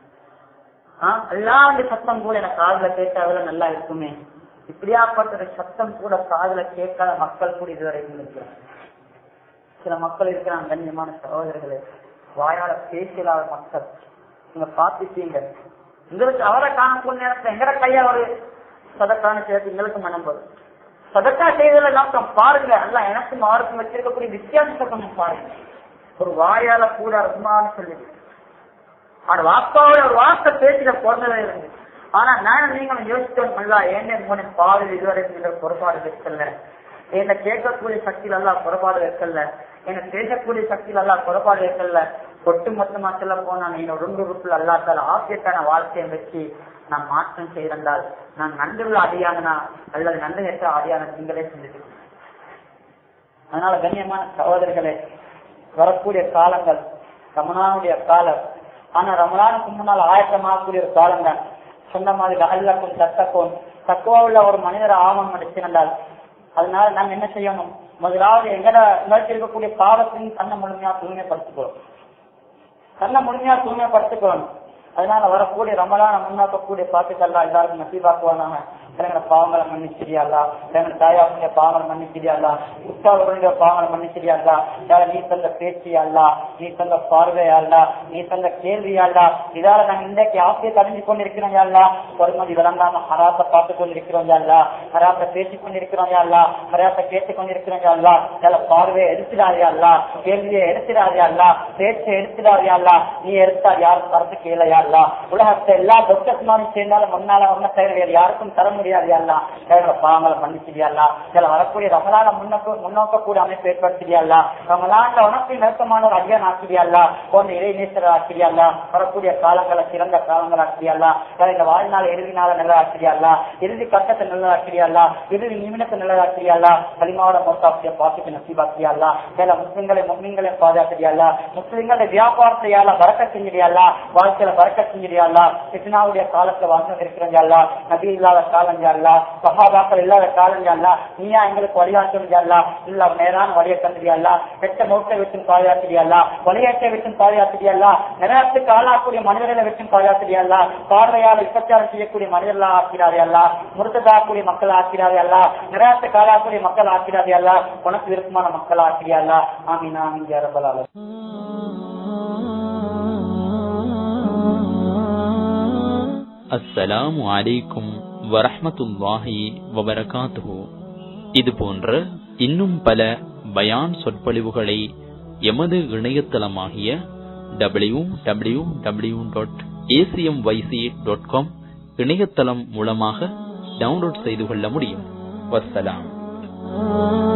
[SPEAKER 2] எல்லாம் சத்தம் கூட எனக்கு காதுல கேட்டா எவ்வளவு நல்லா இருக்குமே இப்படியாப்பட்ட ஒரு சத்தம் கூட காதுல கேட்காத மக்கள் கூட இதுவரைக்கும் இருக்கிறாங்க சில மக்கள் இருக்கிறாங்க கண்ணியமான சகோதரர்களே வாயால பேசலாத மக்கள் நீங்க பாத்துட்டீங்க உங்களுக்கு அவரை காணக்கூடிய நேரத்துல எங்கட கையா ஒரு சதக்கான சேர்த்து எங்களுக்கு மனம் வரும் சதக்கா செய்ததுல நோக்கம் பாருங்க எல்லாம் எனக்கும் அவருக்கும் வச்சிருக்கக்கூடிய வித்தியாசத்தை கொஞ்சம் பாருங்க ஒரு வாயால கூட ரஹ்மான்னு சொல்லுது அவட வாப்பாவோட ஒரு வார்த்தை பேசிட பிறந்ததே இருந்து ஆனா நானும் நீங்களும் யோசிச்சோம் நல்லா ஏன் மூணு பாடு இதுவரை நீங்கள் பொறுப்பாடு வைக்கல என்ன கேட்கக்கூடிய சக்தியில எல்லாம் புறப்பாடு வைக்கல என்ன பேசக்கூடிய சக்தியில எல்லாம் புறப்பாடு வைக்கல ஒட்டு மொத்தமா சொல்ல போனா நீங்க ஒருங்கு உறுப்புல அல்லாத்தால ஆசியத்தான வாழ்க்கையை வச்சு நான் மாற்றம் செய்திருந்தால் நான் நன்றுள்ள அடியானா அல்லது நன்றி ஏற்ற அடியான நீங்களே சிந்தித்து அதனால கண்ணியமான சகோதரர்களே வரக்கூடிய காலங்கள் ரமணானுடைய காலம் ஆனா ரமணானுக்கு முன்னால் ஆயத்தமாகக்கூடிய ஒரு காலம் தான் சொன்ன மாதிரி அல்லக்கும் தத்தக்கும் தக்குவா உள்ள ஒரு மனிதர் ஆமம் அடிச்சிருந்தால் அதனால நாங்க என்ன செய்யணும் முதலாவது எங்கட எங்களுக்கு இருக்கக்கூடிய பாவத்தையும் தன்னை முழுமையா தூய்மைப்படுத்திக்கிறோம் தன்னை முழுமையா தூய்மைப்படுத்திக்கிறோம் அதனால வரக்கூடிய ரமலான முன்னாக்கக்கூடிய பாத்துக்கெல்லாம் எல்லாருக்கும் நசீபாக்குவாங்க எங்களோட பாவங்களை மன்னிச்சிரியாதா எங்களோட தாயாவுடைய பாவங்களை மன்னிச்சிரியாதா உற்சாகங்களுடைய பாவங்களை மன்னிச்சிரியாதா யார நீ தந்த பேச்சியாளா நீ தந்த பார்வையாளா நீ தந்த கேள்வியாளா இதால நாங்க இன்றைக்கு ஆசையை தெரிஞ்சு கொண்டிருக்கிறோம் யாழ்லா பொறுமதி விளங்காம ஹராத்தை பார்த்து கொண்டிருக்கிறோம் யாழ்லா ஹராத்தை பேசிக் கொண்டிருக்கிறோம் யாழ்லா ஹராத்தை கேட்டுக் கொண்டிருக்கிறோம் யாழ்லா யால பார்வையை எடுத்துடாதியாள்லா கேள்வியை எடுத்துடாதியாள்லா பேச்சை எடுத்துடாதியாள்லா நீ எடுத்தா யாரும் தரத்து கேளையாள்லா உலகத்தை எல்லா டாக்டர்ஸ் மாதிரி சேர்ந்தாலும் முன்னால ஒன்ன செய்ய வேறு யாருக்கும் தர முடியாது அல்லா எங்களோட பாவங்களை மன்னிச்சிடியல்லா சில வரக்கூடிய ரமலான முன்னோக்க முன்னோக்கக்கூடிய அமைப்பு ஏற்படுத்திடியல்லா ரமலான்ல உனக்கு நெருக்கமான ஒரு ஐயன் ஆக்கிடியல்லா போன்ற இறை நேசர் ஆக்கிடியல்லா வரக்கூடிய காலங்களை சிறந்த காலங்கள் ஆக்கிடியல்லா இந்த வாழ்நாள் இறுதி நாள நல்ல ஆக்கிடியல்லா இறுதி கட்டத்தை நல்ல ஆக்கிடியல்லா இறுதி நிமிடத்தை நல்ல ஆக்கிடியல்லா களிமாவோட மொத்தாசிய பாசிக்கு நசீபாக்கியல்லா சில முஸ்லிம்களை முஸ்லிம்களை பாதுகாக்கிறியல்லா முஸ்லிம்களுடைய வியாபாரத்தையால பறக்க செஞ்சிடியல்லா வாழ்க்கையில பறக்க செஞ்சிடியல்லா கிருஷ்ணாவுடைய காலத்துல வாழ்ந்து இருக்கிறதல்லா நபி இல்லாத காலம் அல்லா சகாபாக்கள் இல்லாத காலம் அல்லா நீயா எங்களுக்கு வழிகாட்டுறியல்லா இல்ல நேரான வழியை தந்துடியல்லா கெட்ட மௌத்தை விட்டு பாதுகாத்துடியல்லா வழியேற்றை விட்டு பாதுகாத்துடியல்லா நேரத்துக்கு ஆளாக்கூடிய மனிதர்களை விட்டு பாதுகாத்துடியல்லா பார்வையால் விபச்சாரம் செய்யக்கூடிய மனிதர்களா ஆக்கிறாரே அல்லா முருத்ததாக்கூடிய மக்கள் ஆக்கிறாரே அல்லா நேரத்துக்கு ஆளாக்கூடிய மக்கள் ஆக்கிறாரே அல்லா உனக்கு விருப்பமான மக்கள் ஆக்கிறியா அல்லா ஆமீன் ஆமீன் ஜரபலால
[SPEAKER 3] அஸ்ஸலாமு அலைக்கும் வரஹ்மத்துல்லாஹி வபரகாத்துஹு இது போன்ற இன்னும் பல பயான் சொற்பொழிவுகளை எமது இணையதளமாகிய W W W dot ACM YC dot com இணையதளம் மூலமாக டவுன்லோட் செய்து கொள்ள முடியும் வஸ்ஸலாம்